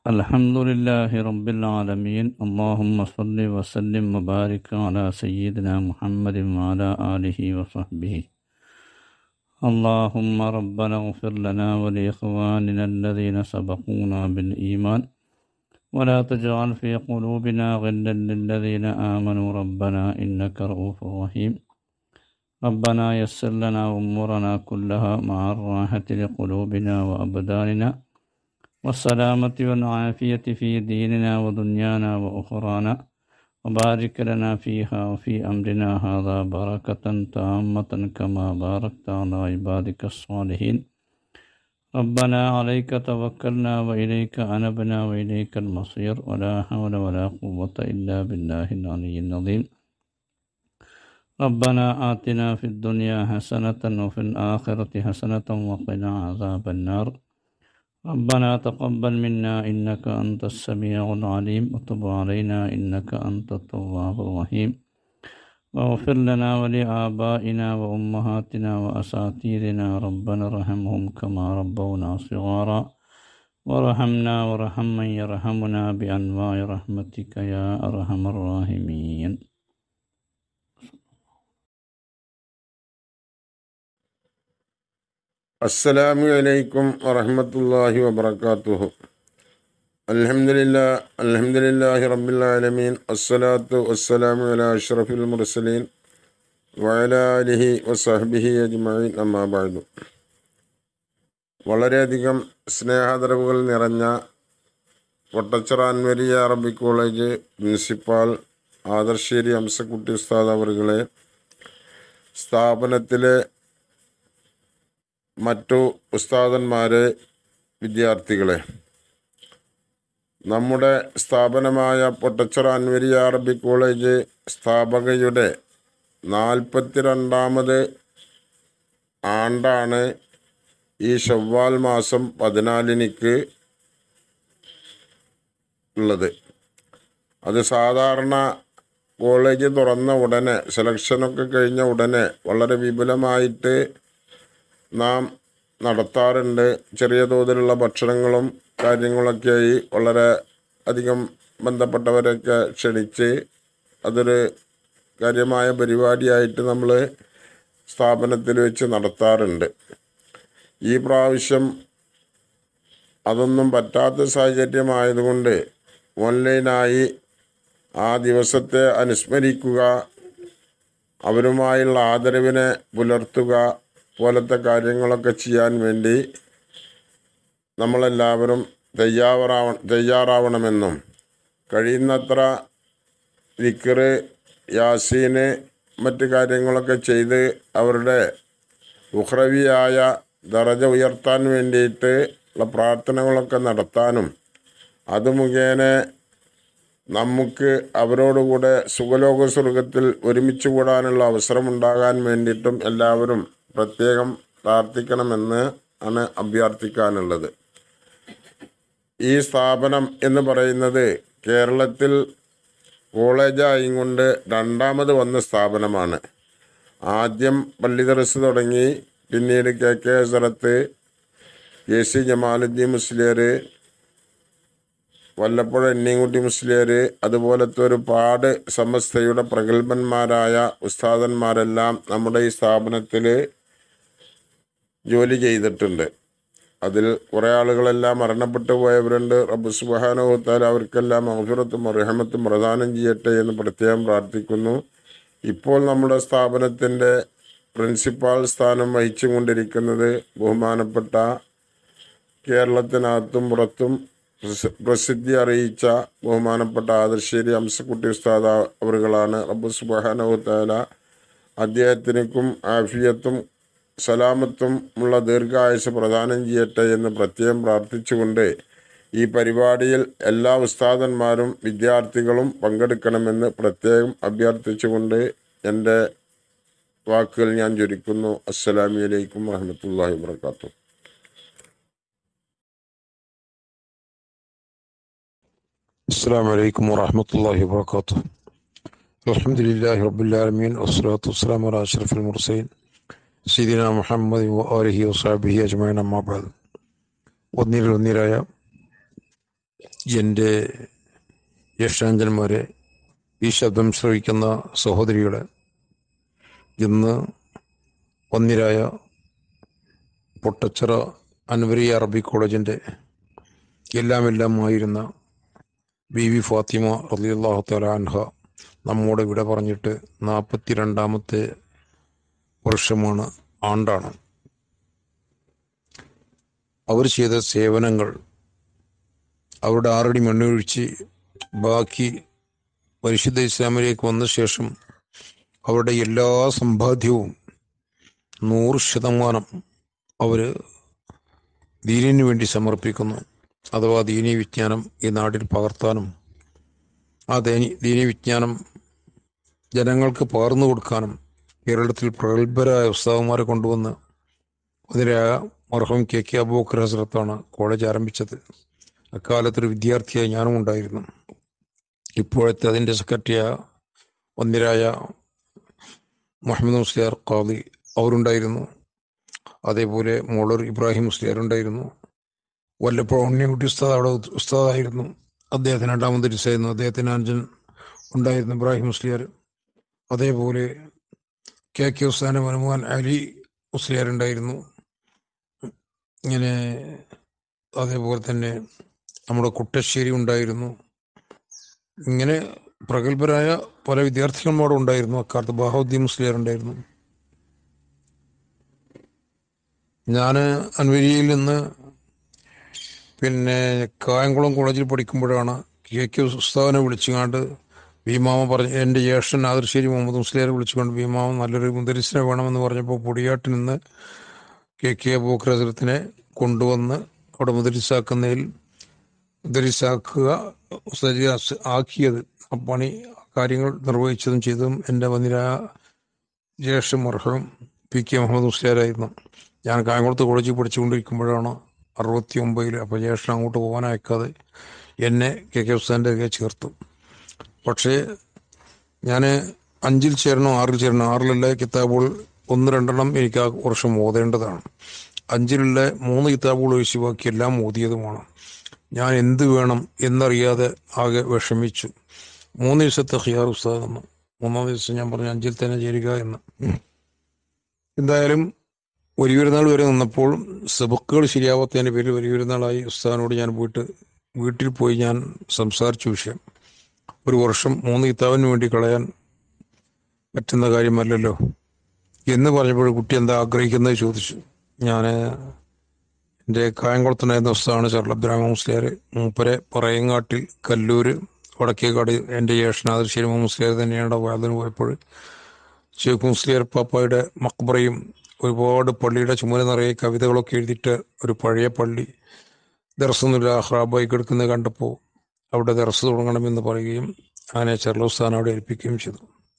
الحمد لله رب العالمين اللهم صل وسلم وبارك على سيدنا محمد وعلى آله وصحبه اللهم ربنا اغفر لنا ولإخواننا الذين سبقونا بالإيمان ولا تجعل في قلوبنا غلا للذين آمنوا ربنا إنك رؤوف رحيم ربنا يسر لنا أمورنا كلها مع الراحة لقلوبنا وأبداننا والسلامة والعافية في ديننا ودنيانا وأخرانا وبارك لنا فيها وفي أمرنا هذا بركة تامة كما باركت على عبادك الصالحين ربنا عليك توكلنا وإليك أنبنا وإليك المصير ولا حول ولا قوة إلا بالله العلي العظيم ربنا آتنا في الدنيا حسنة وفي الآخرة حسنة وقنا عذاب النار ربنا تقبل منا إنك أنت السميع العليم وتب علينا إنك أنت التواب الرحيم واغفر لنا ولآبائنا وأمهاتنا وأساتذتنا ربنا ارحمهم كما ربونا صغارا وارحمنا وارحم من يرحمنا بأنواع رحمتك يا أرحم الراحمين അസ്സലാമു അലൈക്കും വറഹ്മത്തുള്ളാഹി വബറകാതുഹു അൽഹംദുലില്ലാ അൽഹംദുലില്ലാഹി റബ്ബിൽ ആലമീൻ അസ്സലാത്തു വസ്സലാമു അലാ അഷ്റഫിൽ മുർസലീൻ വഅലാ ആലിഹി വസഹ്ബിഹി അജ്മഈൻ അമ്മാ ബഅദു വളരെയധികം സ്നേഹാദരവുകൾ നിറഞ്ഞ വട്ടച്ചിറ അൻവരിയ അറബി കോളേജ് പ്രിൻസിപ്പാൾ ആദർശേരി അംസക്കുട്ടി ഉസ്താദ് അവറുകളെ സ്ഥാപനത്തിലെ മറ്റു ഉസ്താദന്മാരെ വിദ്യാർത്ഥികളെ നമ്മുടെ സ്ഥാപനമായ പൊട്ടച്ചിറ അൻവരിയ അറബി കോളേജ് സ്ഥാപകയുടെ നാൽപ്പത്തിരണ്ടാമത് ആണ്ടാണ് ഈ ഷവ്വാൽ മാസം പതിനാലിനിക്ക് ഉള്ളത് അത് സാധാരണ കോളേജ് തുറന്ന ഉടനെ സെലക്ഷനൊക്കെ കഴിഞ്ഞ ഉടനെ വളരെ വിപുലമായിട്ട് നാം നടത്താറുണ്ട് ചെറിയ തോതിലുള്ള ഭക്ഷണങ്ങളും കാര്യങ്ങളൊക്കെയായി വളരെ അധികം ബന്ധപ്പെട്ടവരൊക്കെ ക്ഷണിച്ച് അതൊരു കാര്യമായ പരിപാടിയായിട്ട് നമ്മൾ സ്ഥാപനത്തിൽ വെച്ച് നടത്താറുണ്ട് ഈ പ്രാവശ്യം അതൊന്നും പറ്റാത്ത സാഹചര്യമായതുകൊണ്ട് ഓൺലൈനായി ആ ദിവസത്തെ അനുസ്മരിക്കുക അവരുമായുള്ള ആദരവിനെ പുലർത്തുക പോലത്തെ കാര്യങ്ങളൊക്കെ ചെയ്യാൻ വേണ്ടി നമ്മളെല്ലാവരും തയ്യാറാവ തയ്യാറാവണമെന്നും കഴിയുന്നത്ര വിക്കറ് യാസീന് മറ്റ് കാര്യങ്ങളൊക്കെ ചെയ്ത് അവരുടെ ഉഹ്രവിയായ ദറജ ഉയർത്താൻ വേണ്ടിയിട്ട് ഉള്ള പ്രാർത്ഥനകളൊക്കെ നടത്താനും അത് മുഖേന നമുക്ക് അവരോടുകൂടെ സുഖലോക സ്വർഗത്തിൽ ഒരുമിച്ച് കൂടാനുള്ള അവസരമുണ്ടാകാൻ വേണ്ടിയിട്ടും എല്ലാവരും പ്രത്യേകം പ്രാർത്ഥിക്കണമെന്ന് ആണ് അഭ്യർത്ഥിക്കാനുള്ളത് ഈ സ്ഥാപനം എന്ന് പറയുന്നത് കേരളത്തിൽ കോളേജായും കൊണ്ട് രണ്ടാമത് വന്ന സ്ഥാപനമാണ് ആദ്യം പള്ളി ദർസ് തുടങ്ങി പിന്നീട് K K Hazrat K C Jamaluddin Musliyar Vallappuzha Ennikkutty Musliyar അതുപോലത്തെ ഒരുപാട് സമസ്തയുടെ പ്രഗത്ഭന്മാരായ ഉസ്താദന്മാരെല്ലാം നമ്മുടെ ഈ സ്ഥാപനത്തിൽ ജോലി ചെയ്തിട്ടുണ്ട് അതിൽ കുറേ ആളുകളെല്ലാം മരണപ്പെട്ടു പോയവരുണ്ട് റബ്ബ് സുബാനുഭവത്താൽ അവർക്കെല്ലാം അഹുറത്തും റഹമത്തും പ്രദാനം ചെയ്യട്ടെ എന്ന് പ്രത്യേകം പ്രാർത്ഥിക്കുന്നു ഇപ്പോൾ നമ്മുടെ സ്ഥാപനത്തിൻ്റെ പ്രിൻസിപ്പാൾ സ്ഥാനം വഹിച്ചുകൊണ്ടിരിക്കുന്നത് ബഹുമാനപ്പെട്ട കേരളത്തിനകത്തും പുറത്തും പ്രസ- പ്രസിദ്ധി അറിയിച്ച ബഹുമാനപ്പെട്ട ആദർശേരി അംസക്കുട്ടി ഉസ്താദ് അവറുകളാണ് റബ്ബ് സുബാനുഭവത്താല അദ്ദേഹത്തിനും ആഫിയത്തും സലാമത്തും ഉള്ള ദീർഘായുസ് പ്രദാനം ചെയ്യട്ടെ എന്ന് പ്രത്യേകം പ്രാർത്ഥിച്ചുകൊണ്ട് ഈ പരിപാടിയിൽ എല്ലാ ഉസ്താദന്മാരും വിദ്യാർത്ഥികളും പങ്കെടുക്കണമെന്ന് പ്രത്യേകം അഭ്യർത്ഥിച്ചുകൊണ്ട് എൻ്റെ വാക്കുകൾ ഞാൻ ചുരുക്കുന്നു അസ്സലാമി അലൈക്കും വറഹമത്തല്ലാഹി വാത്തു السلام عليكم ورحمة الله وبركاته الحمد لله رب العالمين والصلاة والسلام على أشرف المرسلين سيدنا محمد وآله وصحبه أجمعين أما بعد ഒന്നിൽ ഒന്നിരായ എൻ്റെ ജ്യേഷ്ഠാഞ്ജന്മാരെ ഈ ശബ്ദം ശ്രവിക്കുന്ന സഹോദരികളെ ഇന്ന് ഒന്നിരായ പൊട്ടച്ചിറ അൻവരി അറബി കോളേജിൻ്റെ എല്ലാം എല്ലാം ആയിരുന്ന ബി വി ഫാത്തിമ റലിയല്ലാഹു തആല അൻഹ നമ്മോട് വിട പറഞ്ഞിട്ട് നാൽപ്പത്തി രണ്ടാമത്തെ വർഷമാണ് ആണ്ടാണ് അവർ ചെയ്ത സേവനങ്ങൾ അവരുടെ ആറടി മണ്ണൊഴിച്ച് ബാക്കി പരിശുദ്ധ ഇസ്ലാമിലേക്ക് വന്ന ശേഷം അവരുടെ എല്ലാ സമ്പാദ്യവും നൂറ് ശതമാനം അവർ ദീനിന് വേണ്ടി സമർപ്പിക്കുന്നു അഥവാ ദീനീ വിജ്ഞാനം ഈ നാട്ടിൽ പകർത്താനും ആ ദീനി ദീനീ വിജ്ഞാനം ജനങ്ങൾക്ക് പകർന്നു കൊടുക്കാനും കേരളത്തിൽ പ്രഗത്ഭരായ ഉസ്താവന്മാരെ കൊണ്ടുവന്ന് അതിരായ മർഹം കെ കെ അബൂബക്കർ ഹസ്രത്താണ് കോളേജ് ആരംഭിച്ചത് അക്കാലത്തൊരു വിദ്യാർത്ഥിയായി ഞാനും ഉണ്ടായിരുന്നു ഇപ്പോഴത്തെ അതിൻ്റെ സെക്രട്ടറിയായ ഒന്നിരായ മുഹമ്മദ് മുസ്ലിയാർ ഖാദി അവരുണ്ടായിരുന്നു അതേപോലെ മോളൂർ ഇബ്രാഹിം മുസ്ലിയാർ ഉണ്ടായിരുന്നു വല്ലപ്പോഴും ഉണ്ണിക്കുട്ടി ഉസ്താദ് അവിടെ ഉസ്താദായിരുന്നു അദ്ദേഹത്തിന് രണ്ടാമത് ഡിസായിരുന്നു അദ്ദേഹത്തിന് അഞ്ചൻ ഉണ്ടായിരുന്നു ഇബ്രാഹിം മുസ്ലിയാർ അതേപോലെ കെ കെ ഉസ്താന മനുമാൻ അലി മുസ്ലിയാർ ഉണ്ടായിരുന്നു ഇങ്ങനെ അതേപോലെ തന്നെ നമ്മുടെ കുട്ടശ്ശേരി ഉണ്ടായിരുന്നു ഇങ്ങനെ പ്രഗത്ഭരായ പല വിദ്യാർത്ഥികളുമാരും ഉണ്ടായിരുന്നു അക്കാലത്ത് ബാഹുദ്ദീൻ മുസ്ലിയാർ ഉണ്ടായിരുന്നു ഞാൻ അൻവരിയിൽ നിന്ന് പിന്നെ കായംകുളം കോളേജിൽ പഠിക്കുമ്പോഴാണ് കെ കെ ഉസ്താവിനെ വിളിച്ചുകൊണ്ട് ഭീമാമ പറഞ്ഞ എൻ്റെ ജ്യേഷ്ഠൻ ആതിർശ്ശേരി മുഹമ്മദ് മുസ്ലിയാരെ വിളിച്ചുകൊണ്ട് ഭീമാമ നല്ലൊരു മുദരിസിനെ വേണമെന്ന് പറഞ്ഞപ്പോൾ പൊടിയാട്ടിൽ നിന്ന് കെ കെ അബൂക്രസരത്തിനെ കൊണ്ടുവന്ന് അവിടെ മുദരിസാക്കുന്നതിൽ മുദരിസാക്കുക ഉസ്താദ് ആക്കിയത് ആ പണി കാര്യങ്ങൾ നിർവഹിച്ചതും ചെയ്തതും എൻ്റെ വന്നിരായ ജ്യേഷ്ഠ മർഹം പി കെ മുഹമ്മദ് മുസ്ലിയാരായിരുന്നു ഞാൻ കായംകുളത്ത് കോളേജിൽ പഠിച്ചുകൊണ്ടിരിക്കുമ്പോഴാണ് അറുപത്തി ഒമ്പതിൽ അപ്പോൾ ജ്യേഷ്ഠൻ അങ്ങോട്ട് പോകാൻ അയക്കാതെ എന്നെ കെ കെ ഉസ്താൻ്റെ ചേർത്തു പക്ഷേ ഞാൻ അഞ്ചിൽ ചേരണം ആറിൽ ചേരണം ആറിലുള്ള കിതാബുകൾ ഒന്ന് രണ്ടെണ്ണം എനിക്ക് ആ വർഷം ഓതേണ്ടതാണ് അഞ്ചിലുള്ള മൂന്ന് കിതാബുകൾ ഒഴിച്ച് ബാക്കി എല്ലാം ഓതിയതുമാണ് ഞാൻ എന്ത് വേണം എന്നറിയാതെ ആകെ വിഷമിച്ചു മൂന്ന് ദിവസത്തെ ഹിയാർ ഉസ്താദ് തന്നു മൂന്നാം ദിവസം ഞാൻ പറഞ്ഞു അഞ്ചിൽ തന്നെ ചേരുക എന്ന് എന്തായാലും വലിയൊരുനാൾ വരെ നിന്നപ്പോൾ സബക്കുകൾ ശരിയാവാത്തതിൻ്റെ പേരിൽ വലിയൊരുനാളായി ഉസ്താദിനോട് ഞാൻ പോയിട്ട് വീട്ടിൽ പോയി ഞാൻ സംസാരിച്ച വിഷയം ഒരു വർഷം മൂന്ന് കിതാബിന് വേണ്ടി കളയാൻ പറ്റുന്ന കാര്യമല്ലല്ലോ എന്ന് പറഞ്ഞപ്പോൾ കുട്ടി എന്താ ആഗ്രഹിക്കുന്നത് ചോദിച്ചു ഞാൻ എൻ്റെ കായംകുളത്തുണ്ടായിരുന്ന ഉസ്താണ് ചർല അബ്ദുറഹ്മാൻ മുസ്ലിയാർ മൂപ്പരെ പറയങ്ങാട്ടിൽ കല്ലൂര് വടക്കേക്കാട് എൻ്റെ ജ്യേഷ്ഠനാദർശ്ശേരി മുസ്ലിയാർ തന്നെയാണ് വാതിന് പോയപ്പോൾ ഷെയ്ഖ് മുസ്ലിയാർ പാപ്പായുടെ മക്ബറയും ഒരുപാട് പള്ളിയുടെ ചുമല നിറയെ കവിതകളൊക്കെ എഴുതിയിട്ട് ഒരു പഴയ പള്ളി ദർശനമില്ല ഹ്രാബായി കിടക്കുന്നത് കണ്ടപ്പോൾ അവിടെ ദർസ് തുടങ്ങണമെന്ന് പറയുകയും അങ്ങനെ ചെർലോസ്ഥാൻ അവിടെ ഏൽപ്പിക്കുകയും ചെയ്തു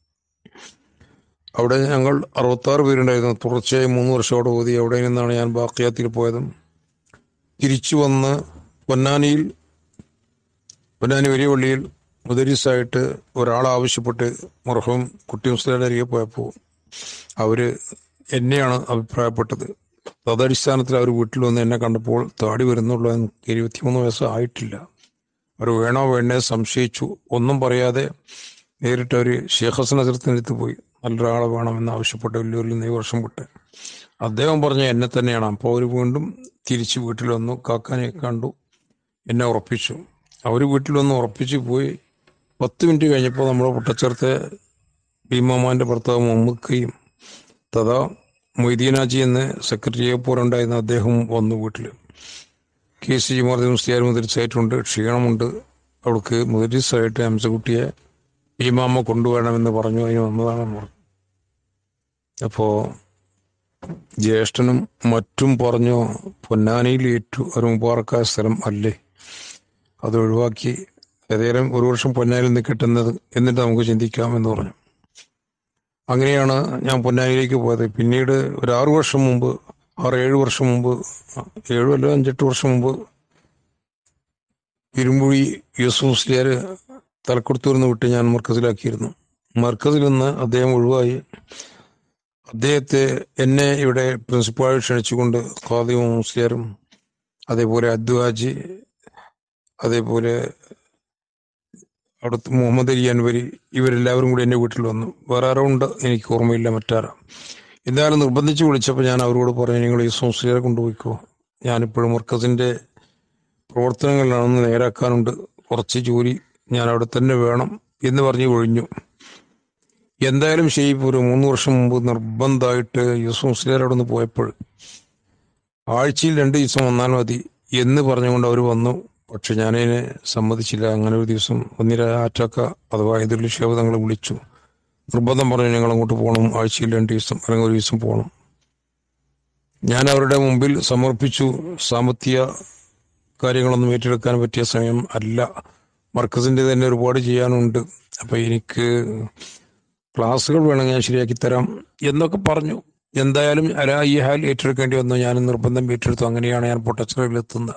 അവിടെ ഞങ്ങൾ അറുപത്താറ് പേരുണ്ടായിരുന്നു തുടർച്ചയായി മൂന്ന് വർഷം അവിടെ ഓതി അവിടെ നിന്നാണ് ഞാൻ ബാക്കിയാത്തിൽ പോയതും തിരിച്ചു വന്ന് പൊന്നാനിയിൽ പൊന്നാനി വലിയ പള്ളിയിൽ മുദരിസായിട്ട് ഒരാൾ ആവശ്യപ്പെട്ട് മർഹവും കുട്ടി മുസ്ലിയുടെ അരികെ പോയപ്പോൾ അവര് എന്നെയാണ് അഭിപ്രായപ്പെട്ടത് തദടിസ്ഥാനത്തിൽ അവർ വീട്ടിൽ വന്ന് എന്നെ കണ്ടപ്പോൾ താടി വരുന്നുള്ളൂ എനിക്ക് ഇരുപത്തിമൂന്ന് വയസ്സ് ആയിട്ടില്ല അവർ വേണോ വേണ്ടേ സംശയിച്ചു ഒന്നും പറയാതെ നേരിട്ട് അവർ ഷേഖ് ഹസൻ അസരത്തിനടുത്ത് പോയി നല്ലൊരാളെ വേണമെന്ന് ആവശ്യപ്പെട്ട് വലിയൊരു നെയ് വർഷം വിട്ട് അദ്ദേഹം പറഞ്ഞ എന്നെ തന്നെയാണ് അപ്പോൾ അവർ വീണ്ടും തിരിച്ച് വീട്ടിൽ വന്നു കാക്കാനെ കണ്ടു എന്നെ ഉറപ്പിച്ചു അവർ വീട്ടിൽ വന്ന് ഉറപ്പിച്ച് പോയി പത്ത് മിനിറ്റ് കഴിഞ്ഞപ്പോൾ നമ്മുടെ പൊട്ടച്ചേർത്തെ ഭീമാമാന്റെ ഭർത്താവ് മുഹമ്മദ് തഥാ മൊയ്തീനാജി എന്ന് സെക്രട്ടറിയെ പോലുണ്ടായിരുന്ന അദ്ദേഹം വന്നു വീട്ടിൽ കെ സി ജിമാർദ്ദീൻ മുസ്ലിയാർ മുദരിസായിട്ടുണ്ട് ക്ഷീണമുണ്ട് അവൾക്ക് മുദരിസായിട്ട് ഹംസക്കുട്ടിയെ ഭീമാമ്മ കൊണ്ടുവരണമെന്ന് പറഞ്ഞു അതിന് വന്നതാണെന്ന് പറഞ്ഞു അപ്പോ ജ്യേഷ്ഠനും മറ്റും പറഞ്ഞു പൊന്നാനിയിൽ ഏറ്റു ഒരു മുബാറക്കായ സ്ഥലം അല്ലേ അത് ഒഴിവാക്കി ഏതായാലും ഒരു വർഷം പൊന്നാനിയിൽ നിൽക്കട്ടെന്നത് എന്നിട്ട് നമുക്ക് ചിന്തിക്കാം എന്ന് പറഞ്ഞു അങ്ങനെയാണ് ഞാൻ പൊന്നാനിയിലേക്ക് പോയത് പിന്നീട് ഒരു ആറു വർഷം മുമ്പ് ആറ് ഏഴ് വർഷം മുമ്പ് ഏഴു അല്ല അഞ്ചെട്ട് വർഷം മുമ്പ് ഇരുമ്പുഴി യൂസുഫ് മുസ്ലിയാർ തലക്കുടത്തൂരിൽ നിന്ന് വിട്ട് ഞാൻ മർക്കസിലാക്കിയിരുന്നു മർക്കസിൽ നിന്ന് അദ്ദേഹം ഒഴിവായി അദ്ദേഹത്തെ എന്നെ ഇവിടെ പ്രിൻസിപ്പാൾ ക്ഷണിച്ചുകൊണ്ട് ഖാദിം മുസ്ലിയാരും അതേപോലെ അദ്വാജി അതേപോലെ അവിടുത്തെ മുഹമ്മദ് അലി അൻവരി ഇവരെല്ലാവരും കൂടി എൻ്റെ വീട്ടിൽ വന്നു വേറെ ആരോ ഉണ്ട് എനിക്ക് ഓർമ്മയില്ല മറ്റാരാ എന്തായാലും നിർബന്ധിച്ച് വിളിച്ചപ്പോൾ ഞാൻ അവരോട് പറഞ്ഞു നിങ്ങൾ ഈ സംസ്കാരം കൊണ്ടുപോയിക്കോ ഞാനിപ്പോഴും മർക്കസിൻ്റെ പ്രവർത്തനങ്ങളിലാണെന്ന് നേരാക്കാനുണ്ട് കുറച്ച് ജോലി ഞാൻ അവിടെ തന്നെ വേണം എന്ന് പറഞ്ഞ് ഒഴിഞ്ഞു എന്തായാലും ശരി ഇപ്പോൾ ഒരു മൂന്ന് വർഷം മുമ്പ് നിർബന്ധമായിട്ട് യൂസുഫ് മുസ്ലിയാർ അവിടെ നിന്ന് പോയപ്പോൾ ആഴ്ചയിൽ രണ്ട് ദിവസം വന്നാൽ മതി എന്ന് പറഞ്ഞുകൊണ്ട് അവർ വന്നു പക്ഷെ ഞാനതിനെ സമ്മതിച്ചില്ല അങ്ങനെ ഒരു ദിവസം ഒന്നിര ആറ്റാക്ക അഥവാ എതിർലി ഷേവ് തങ്ങളെ വിളിച്ചു നിർബന്ധം പറഞ്ഞു ഞങ്ങൾ അങ്ങോട്ട് പോകണം ആഴ്ചയിൽ രണ്ട് ദിവസം അല്ലെങ്കിൽ ഒരു ദിവസം പോകണം ഞാൻ അവരുടെ മുമ്പിൽ സമർപ്പിച്ചു സാമ്പത്തിക കാര്യങ്ങളൊന്നും ഏറ്റെടുക്കാൻ പറ്റിയ സമയം അല്ല മർക്കസിൻ്റെ തന്നെ ഒരുപാട് ചെയ്യാനുണ്ട് അപ്പം എനിക്ക് ക്ലാസ്സുകൾ വേണമെങ്കിൽ ഞാൻ ശരിയാക്കി തരാം എന്നൊക്കെ പറഞ്ഞു എന്തായാലും അല ഈ ഹാൽ ഏറ്റെടുക്കേണ്ടി വന്നു ഞാൻ നിർബന്ധം ഏറ്റെടുത്തു അങ്ങനെയാണ് ഞാൻ പൊട്ടച്ചിറയിൽ എത്തുന്നത്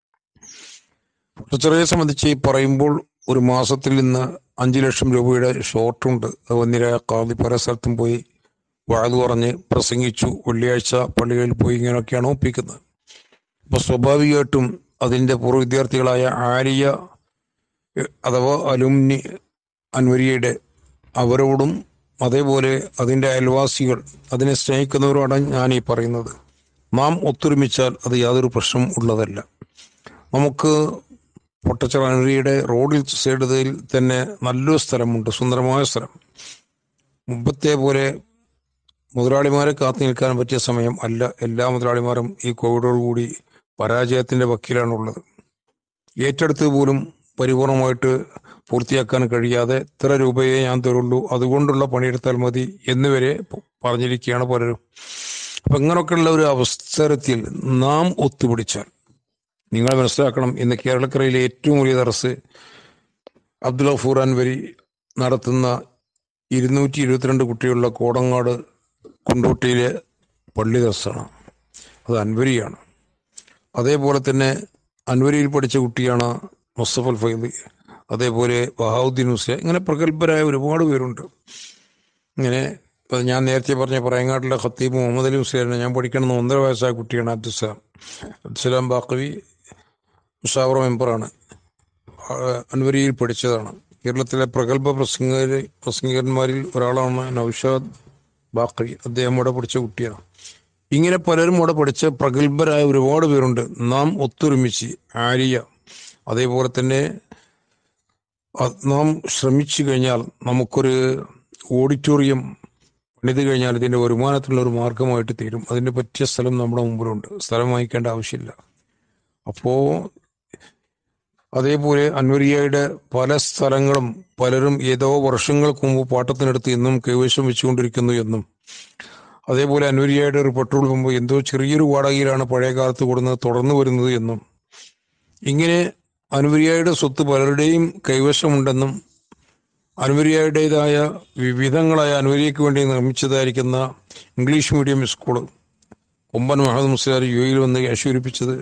പൊട്ടച്ചിറയെ സംബന്ധിച്ച് ഈ പറയുമ്പോൾ ഒരു മാസത്തിൽ നിന്ന് അഞ്ചു ലക്ഷം രൂപയുടെ ഷോർട്ടുണ്ട് അത് ഒന്നിരായ കാതി പല സ്ഥലത്തും പോയി വാഴ് പറഞ്ഞ് പ്രസംഗിച്ചു വെള്ളിയാഴ്ച പള്ളികളിൽ പോയി ഇങ്ങനെയൊക്കെയാണ് ഒപ്പിക്കുന്നത് അപ്പൊ സ്വാഭാവികമായിട്ടും അതിന്റെ പൂർവ്വ വിദ്യാർത്ഥികളായ ആര്യ എ, അഥവാ അലുമിനി അൻവരിയുടെ അവരോടും അതേപോലെ അതിന്റെ അയൽവാസികൾ അതിനെ സ്നേഹിക്കുന്നവരോടാണ് ഞാൻ ഈ പറയുന്നത് നാം ഒത്തൊരുമിച്ചാൽ അത് യാതൊരു പ്രശ്നം ഉള്ളതല്ല നമുക്ക് പൊട്ടച്ചിറ അൻവരിയുടെ റോഡിൽ സൈഡിൽ തന്നെ നല്ലൊരു സ്ഥലമുണ്ട് സുന്ദരമായ സ്ഥലം മുമ്പത്തെ പോലെ മുതലാളിമാരെ കാത്തു നിൽക്കാൻ പറ്റിയ സമയം അല്ല എല്ലാ മുതലാളിമാരും ഈ കോവിഡോടുകൂടി പരാജയത്തിന്റെ വക്കീലാണുള്ളത് ഏറ്റെടുത്തത് പോലും പരിപൂർണമായിട്ട് പൂർത്തിയാക്കാൻ കഴിയാതെ ഇത്ര രൂപയെ ഞാൻ തരുള്ളൂ അതുകൊണ്ടുള്ള പണിയെടുത്താൽ മതി എന്നുവരെ പ- പറഞ്ഞിരിക്കുകയാണ് പലരും അപ്പൊ ഇങ്ങനെയൊക്കെയുള്ള ഒരു അവസരത്തിൽ നാം ഒത്തുപിടിച്ചാൽ നിങ്ങൾ മനസ്സിലാക്കണം ഇന്ന് കേരളക്കരയിലെ ഏറ്റവും വലിയ തറസ് അബ്ദുൽ ഗഫൂർ അൻവരി നടത്തുന്ന ഇരുന്നൂറ്റി ഇരുപത്തിരണ്ട് കുട്ടികളുള്ള കോടങ്ങാട് കുണ്ടോട്ടിയിലെ പള്ളി ദർസാണ് അത് അൻവരിയാണ് അതേപോലെ തന്നെ അൻവരിയിൽ പഠിച്ച കുട്ടിയാണ് മുസ്തഫൽ ഫൈദ് അതേപോലെ വഹാവുദ്ദീൻ ഹുസൈൻ ഇങ്ങനെ പ്രഗത്ഭരായ ഒരുപാട് പേരുണ്ട് ഇങ്ങനെ ഇപ്പൊ ഞാൻ നേരത്തെ പറഞ്ഞ പറയങ്ങാട്ടിലെ ഖത്തീബ് മുഹമ്മദ് അലി ഹുസൈനെ ഞാൻ പഠിക്കണമെന്ന് ഒന്നര വയസ്സായ കുട്ടിയാണ് അബ്ദുസലാം അബ്ദുസലാം ബാക്കവി മുഷാവറ മെമ്പറാണ് ആ, അൻവരിയിൽ പഠിച്ചതാണ് കേരളത്തിലെ പ്രഗത്ഭ പ്രസംഗ പ്രസംഗകന്മാരിൽ ഒരാളാണ് നൌഷാദ് ബാക്കവി അദ്ദേഹം ഇവിടെ പഠിച്ച കുട്ടിയാണ് ഇങ്ങനെ പലരും ഇവിടെ പഠിച്ച പ്രഗത്ഭരായ ഒരുപാട് പേരുണ്ട് നാം ഒത്തൊരുമിച്ച് ആര്യ അതേപോലെ തന്നെ അത് നാം ശ്രമിച്ചു കഴിഞ്ഞാൽ നമുക്കൊരു ഓഡിറ്റോറിയം പണിത് കഴിഞ്ഞാൽ ഇതിന്റെ വരുമാനത്തിനുള്ള ഒരു മാർഗമായിട്ട് തീരും അതിന് പറ്റിയ സ്ഥലം നമ്മുടെ മുമ്പിലുണ്ട് സ്ഥലം വാങ്ങിക്കേണ്ട ആവശ്യമില്ല അപ്പോ അതേപോലെ അൻവരിയയുടെ പല സ്ഥലങ്ങളും പലരും ഏതോ വർഷങ്ങൾക്ക് മുമ്പ് പാട്ടത്തിനെടുത്ത് ഇന്നും കൈവശം വെച്ചുകൊണ്ടിരിക്കുന്നു എന്നും അതേപോലെ അൻവരിയയുടെ ഒരു പെട്രോൾ പമ്പ് എന്തോ ചെറിയൊരു വാടകയിലാണ് പഴയ കാലത്ത് കൊടുക്കുന്നത് തുടർന്നു വരുന്നത് എന്നും ഇങ്ങനെ അനുവരിയായുടെ സ്വത്ത് പലരുടെയും കൈവശമുണ്ടെന്നും അനുവരിയായുടേതായ വിവിധങ്ങളായ അനുവരിയയ്ക്ക് വേണ്ടി നിർമ്മിച്ചതായിരിക്കുന്ന ഇംഗ്ലീഷ് മീഡിയം സ്കൂൾ കൊമ്പൻ മുഹമ്മദ് മുസ്ലിയാർ യു എയിൽ വന്ന് ആശീർപ്പിച്ചത്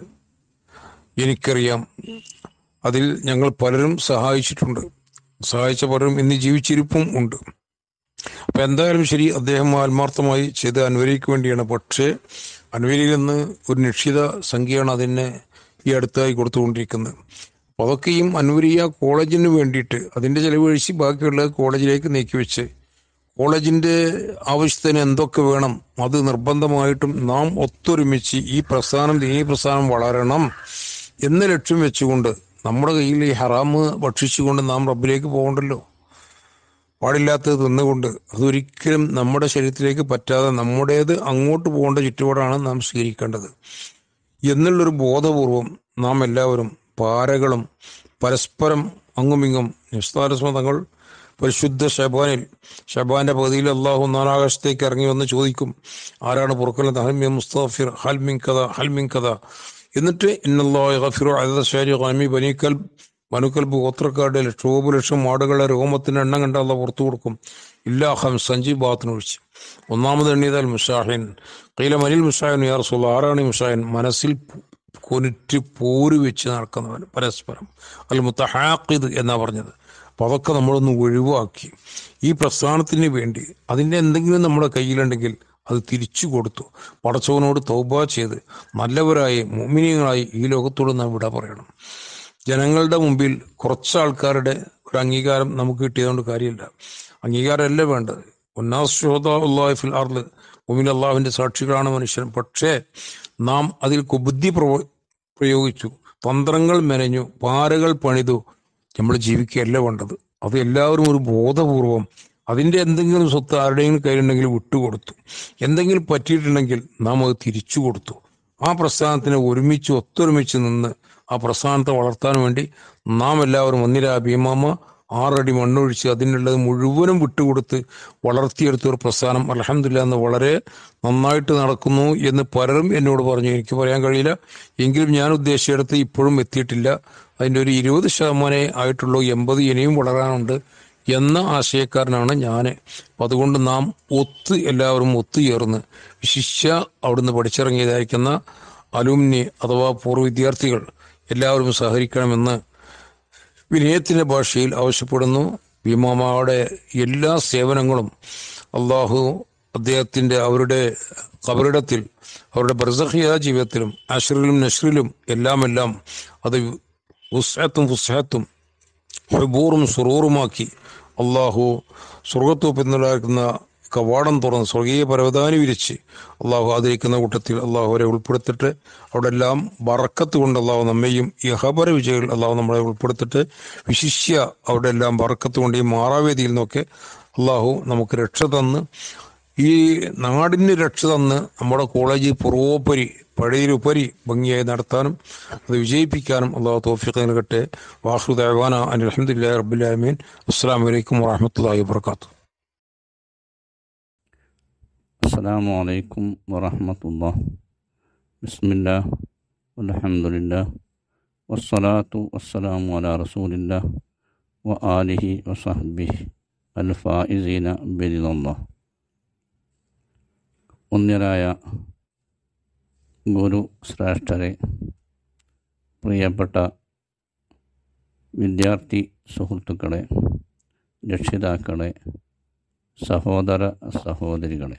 എനിക്കറിയാം അതിൽ ഞങ്ങൾ പലരും സഹായിച്ചിട്ടുണ്ട് സഹായിച്ച പലരും ഇന്ന് ജീവിച്ചിരിപ്പും ഉണ്ട് അപ്പൊ എന്തായാലും ശരി അദ്ദേഹം ആത്മാർത്ഥമായി ചെയ്ത അൻവരിക്ക് വേണ്ടിയാണ് പക്ഷേ അൻവരിയിൽ നിന്ന് ഒരു നിശ്ചിത സംഖ്യയാണ് അതിനെ ഈ അടുത്തായി കൊടുത്തുകൊണ്ടിരിക്കുന്നത് അപ്പൊ അതൊക്കെയും അൻവരിയ കോളേജിന് വേണ്ടിയിട്ട് അതിന്റെ ചെലവഴിച്ച് ബാക്കിയുള്ളത് കോളേജിലേക്ക് നീക്കിവെച്ച് കോളേജിന്റെ ആവശ്യത്തിന് എന്തൊക്കെ വേണം അത് നിർബന്ധമായിട്ടും നാം ഒത്തൊരുമിച്ച് ഈ പ്രസ്ഥാനം ദീനീ പ്രസ്ഥാനം വളരണം എന്ന ലക്ഷ്യം വെച്ചുകൊണ്ട് നമ്മുടെ കയ്യിൽ ഈ ഹറാമ് ഭക്ഷിച്ചുകൊണ്ട് നാം റബ്ബിലേക്ക് പോകണ്ടല്ലോ പാടില്ലാത്തത് തിന്നുകൊണ്ട് അതൊരിക്കലും നമ്മുടെ ശരീരത്തിലേക്ക് പറ്റാതെ നമ്മുടേത് അങ്ങോട്ട് പോകേണ്ട ചുറ്റുപാടാണ് നാം സ്വീകരിക്കേണ്ടത് എന്നുള്ളൊരു ബോധപൂർവം നാം എല്ലാവരും പാരകളും പരസ്പരം അങ്ങുമിങ്ങും നിസ്താരസ്മതങ്ങൾ പരിശുദ്ധ ഷബാനിൽ ഷബാന്റെ പകുതിയിൽ അള്ളാഹു നാലാകാശത്തേക്ക് ഇറങ്ങി വന്ന് ചോദിക്കും ആരാണ് പുറക്കുന്നത് ഹൽമി മുസ്താഫിർ ഹൽമിൻ കഥ ഹൽമിൻ കഥ എന്നിട്ട് ഇന്നല്ലാഹിറു അദശാരി ഖാമി ബനിക്കൽ ബനുക്കൽബ് ഗോത്രക്കാരുടെ ലക്ഷോപ ലക്ഷം ആടുകളുടെ രോമത്തിന്റെ എണ്ണം കണ്ട അള്ള പുറത്തു കൊടുക്കും ഇല്ലാ ഹം സഞ്ജീവ് ബാത്തിനൊഴിച്ച് ഒന്നാമത് എണ്ണിയതാൽ മുഷാഹിൻ കൈല മനിൽ മുഷാഹിൻ യാർസുള്ള ആറാണ് ഈ മുഷാഹിൻ മനസ്സിൽ കൊനിറ്റ് പോര് വെച്ച് നടക്കുന്നവൻ പരസ്പരം അൽ മുത്തഹാഖിദ് എന്നാ പറഞ്ഞത് അപ്പൊ അതൊക്കെ നമ്മളൊന്ന് ഒഴിവാക്കി ഈ പ്രസ്ഥാനത്തിന് വേണ്ടി അതിന്റെ എന്തെങ്കിലും നമ്മുടെ കയ്യിലുണ്ടെങ്കിൽ അത് തിരിച്ചു കൊടുത്തു പടച്ചവനോട് തൗബ ചെയ്ത് നല്ലവരായി മോമിനിയങ്ങളായി ഈ ലോകത്തോട് നാം വിട പറയണം ജനങ്ങളുടെ മുമ്പിൽ കുറച്ച് ആൾക്കാരുടെ ഒരു അംഗീകാരം നമുക്ക് കിട്ടിയതുകൊണ്ട് കാര്യമില്ല അംഗീകാരമല്ല വേണ്ടത് ഉന്നാസ്ഫിൽ ആർല് ഭൂമിയിൽ അള്ളാഹുവിന്റെ സാക്ഷികളാണ് മനുഷ്യൻ പക്ഷേ നാം അതിൽ കുബുദ്ധി പ്രവ- പ്രയോഗിച്ചു തന്ത്രങ്ങൾ മെനഞ്ഞു പാരകൾ പണിതു നമ്മൾ ജീവിക്കുകയല്ല വേണ്ടത് അത് എല്ലാവരും ഒരു ബോധപൂർവം അതിന്റെ എന്തെങ്കിലും സ്വത്ത് ആരുടെയെങ്കിലും കയ്യിലുണ്ടെങ്കിൽ വിട്ടുകൊടുത്തു എന്തെങ്കിലും പറ്റിയിട്ടുണ്ടെങ്കിൽ നാം അത് തിരിച്ചു കൊടുത്തു ആ പ്രസ്ഥാനത്തിന് ഒരുമിച്ച് ഒത്തൊരുമിച്ച് നിന്ന് ആ പ്രസ്ഥാനത്തെ വളർത്താൻ വേണ്ടി നാം എല്ലാവരും ഒന്നിരാ ഭീമാമ ആറടി മണ്ണൊഴിച്ച് അതിനുള്ളത് മുഴുവനും വിട്ടുകൊടുത്ത് വളർത്തിയെടുത്ത ഒരു പ്രസ്ഥാനം അലഹമില്ല എന്ന് വളരെ നന്നായിട്ട് നടക്കുന്നു എന്ന് പലരും എന്നോട് പറഞ്ഞു എനിക്ക് പറയാൻ കഴിയില്ല എങ്കിലും ഞാൻ ഉദ്ദേശിച്ചിടത്ത് ഇപ്പോഴും എത്തിയിട്ടില്ല അതിൻ്റെ ഒരു ഇരുപത് ശതമാനമേ ആയിട്ടുള്ളൂ എൺപത് ഇനിയും വളരാനുണ്ട് എന്ന ആശയക്കാരനാണ് ഞാൻ അപ്പം അതുകൊണ്ട് നാം ഒത്ത് എല്ലാവരും ഒത്തുചേർന്ന് ശിഷ്യ അവിടുന്ന് പഠിച്ചിറങ്ങിയതായിരിക്കുന്ന അലുമിനി അഥവാ പൂർവ്വ വിദ്യാർത്ഥികൾ എല്ലാവരും സഹകരിക്കണമെന്ന് വിനയത്തിന്റെ ഭാഷയിൽ ആവശ്യപ്പെടുന്നു ഭീമാമായുടെ എല്ലാ സേവനങ്ങളും അള്ളാഹു അദ്ദേഹത്തിന്റെ അവരുടെ കബറിടത്തിൽ അവരുടെ ബർസഹിയ ജീവിതത്തിലും അഷ്റിലും നഷ്റിലും എല്ലാം എല്ലാം അത് ഉസ്ഹത്തും ഫുസ്ഹത്തും ഹെബൂറും സുറൂറുമാക്കി അള്ളാഹു സ്വർഗത്തോപ്പിന്നുണ്ടായിരിക്കുന്ന കവാടം തുറന്ന് സ്വർഗീയ പരവതാനി വിരിച്ച് അള്ളാഹു ആദരിക്കുന്ന കൂട്ടത്തിൽ അള്ളാഹു അവരെ ഉൾപ്പെടുത്തിട്ട് അവിടെ എല്ലാം ബറക്കത്ത് കൊണ്ട് അള്ളാഹു നമ്മയും യഹബര വിജയിൽ അള്ളാഹു നമ്മളെ ഉൾപ്പെടുത്തിട്ട് വിശിഷ്യ അവിടെ എല്ലാം ബറക്കത്ത് കൊണ്ട് ഈ മാറാവേദിയിൽ നിന്നൊക്കെ അള്ളാഹു നമുക്ക് രക്ഷ തന്ന് ഈ നാടിന് രക്ഷ തന്ന് നമ്മുടെ കോളേജ് പൂർവോപരി പഴയതിലുപരി ഭംഗിയായി നടത്താനും അത് വിജയിപ്പിക്കാനും അള്ളാഹു തോഫിക്ക് നൽകട്ടെ വാഹുദേവാന അലഹമുല്ലാ റബുലാമീൻ അസ്സാം വലൈക്കും വാഹമത്തല്ലാ വാത്തു السلام عليكم ورحمة الله بسم الله والحمد لله والصلاة والسلام على رسول الله وآله وصحبه الفائزين برضا الله ഒന്നിരായ ഗുരു ശ്രേഷ്ഠരെ പ്രിയപ്പെട്ട വിദ്യാർത്ഥി സുഹൃത്തുക്കളെ രക്ഷിതാക്കളെ സഹോദര സഹോദരികളെ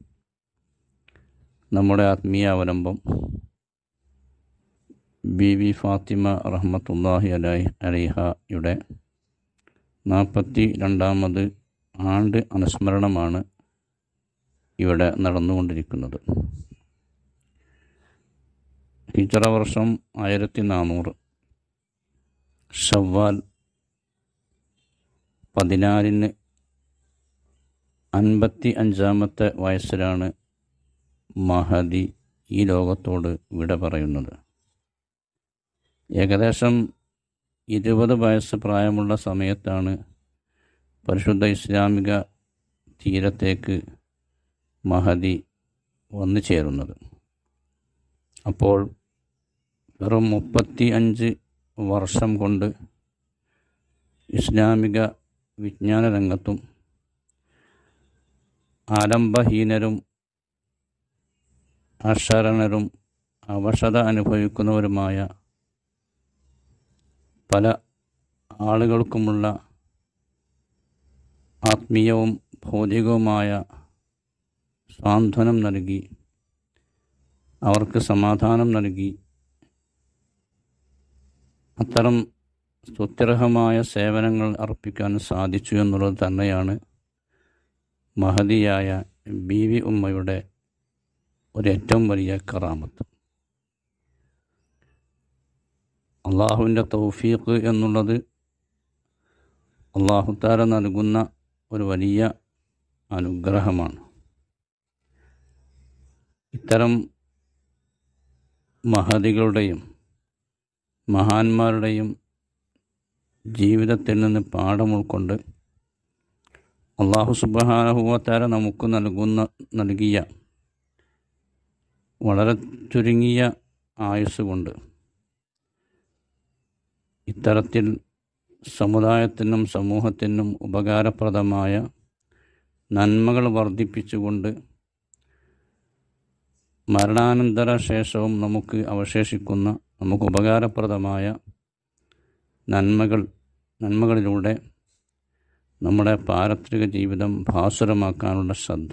നമ്മുടെ ആത്മീയ അവലംബം ബി വി ഫാത്തിമ റഹ്മത്തുല്ലാഹി അലൈ അലിഹയുടെ നാൽപ്പത്തി രണ്ടാമത് ആണ്ട് അനുസ്മരണമാണ് ഇവിടെ നടന്നുകൊണ്ടിരിക്കുന്നത് ഹിജറ വർഷം ആയിരത്തി നാനൂറ് ഷവ്വാൽ പതിനാലിന് അൻപത്തി അഞ്ചാമത്തെ വയസ്സിലാണ് മഹദി ഈ ലോകത്തോട് വിട പറയുന്നത് ഏകദേശം ഇരുപത് വയസ്സ് പ്രായമുള്ള സമയത്താണ് പരിശുദ്ധ ഇസ്ലാമിക തീരത്തേക്ക് മഹദി വന്നു ചേരുന്നത് അപ്പോൾ വെറും മുപ്പത്തി അഞ്ച് വർഷം കൊണ്ട് ഇസ്ലാമിക വിജ്ഞാന രംഗത്തും ആലംബഹീനരും അക്ഷരണരും അവശത അനുഭവിക്കുന്നവരുമായ പല ആളുകൾക്കുമുള്ള ആത്മീയവും ഭൗതികവുമായ സാന്ത്വനം നൽകി അവർക്ക് സമാധാനം നൽകി അത്തരം സ്തുത്യർഹമായ സേവനങ്ങൾ അർപ്പിക്കാൻ സാധിച്ചു എന്നുള്ളത് തന്നെയാണ് മഹതിയായ ബി വി ഉമ്മയുടെ ഒരേറ്റവും വലിയ കറാമത്ത് അള്ളാഹുവിൻ്റെ തൗഫീഖ് എന്നുള്ളത് അള്ളാഹുത്താര നൽകുന്ന ഒരു വലിയ അനുഗ്രഹമാണ് ഇത്തരം മഹതികളുടെയും മഹാന്മാരുടെയും ജീവിതത്തിൽ നിന്ന് പാഠം ഉൾക്കൊണ്ട് അള്ളാഹു സുബാനഹുവത്താര നമുക്ക് നൽകുന്ന നൽകിയ വളരെ ചുരുങ്ങിയ ആയുസ് കൊണ്ട് ഇത്തരത്തിൽ സമുദായത്തിനും സമൂഹത്തിനും ഉപകാരപ്രദമായ നന്മകൾ വർദ്ധിപ്പിച്ചുകൊണ്ട് മരണാനന്തര ശേഷവും നമുക്ക് അവശേഷിക്കുന്ന നമുക്ക് ഉപകാരപ്രദമായ നന്മകൾ നന്മകളിലൂടെ നമ്മുടെ പാരത്രിക ജീവിതം ഭാസുരമാക്കാനുള്ള ശ്രദ്ധ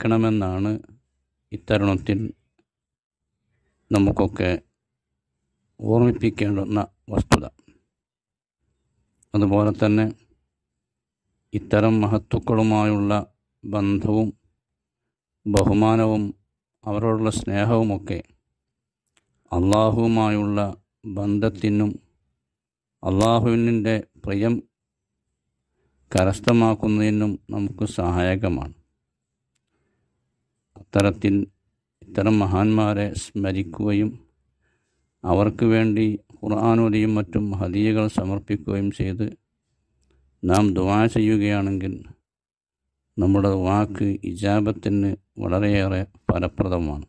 നമുക്കുണ്ടായിരിക്കണമെന്നാണ് ഇത്തരുണത്തിൽ നമുക്കൊക്കെ ഓർമ്മിപ്പിക്കേണ്ടുന്ന വസ്തുത അതുപോലെ തന്നെ ഇത്തരം മഹത്തുക്കളുമായുള്ള ബന്ധവും ബഹുമാനവും അവരോടുള്ള സ്നേഹവുമൊക്കെ അള്ളാഹുവുമായുള്ള ബന്ധത്തിനും അള്ളാഹുവിൻ്റെ പ്രിയം കരസ്ഥമാക്കുന്നതിനും നമുക്ക് സഹായകമാണ് അത്തരത്തിൽ ഇത്തരം മഹാന്മാരെ സ്മരിക്കുകയും അവർക്ക് വേണ്ടി ഖുർആാനോദിയും മറ്റും ഹദിയകൾ സമർപ്പിക്കുകയും ചെയ്ത് നാം ദുവാ ചെയ്യുകയാണെങ്കിൽ നമ്മുടെ വാക്ക് ഇജാബത്തിന് വളരെയേറെ ഫലപ്രദമാണ്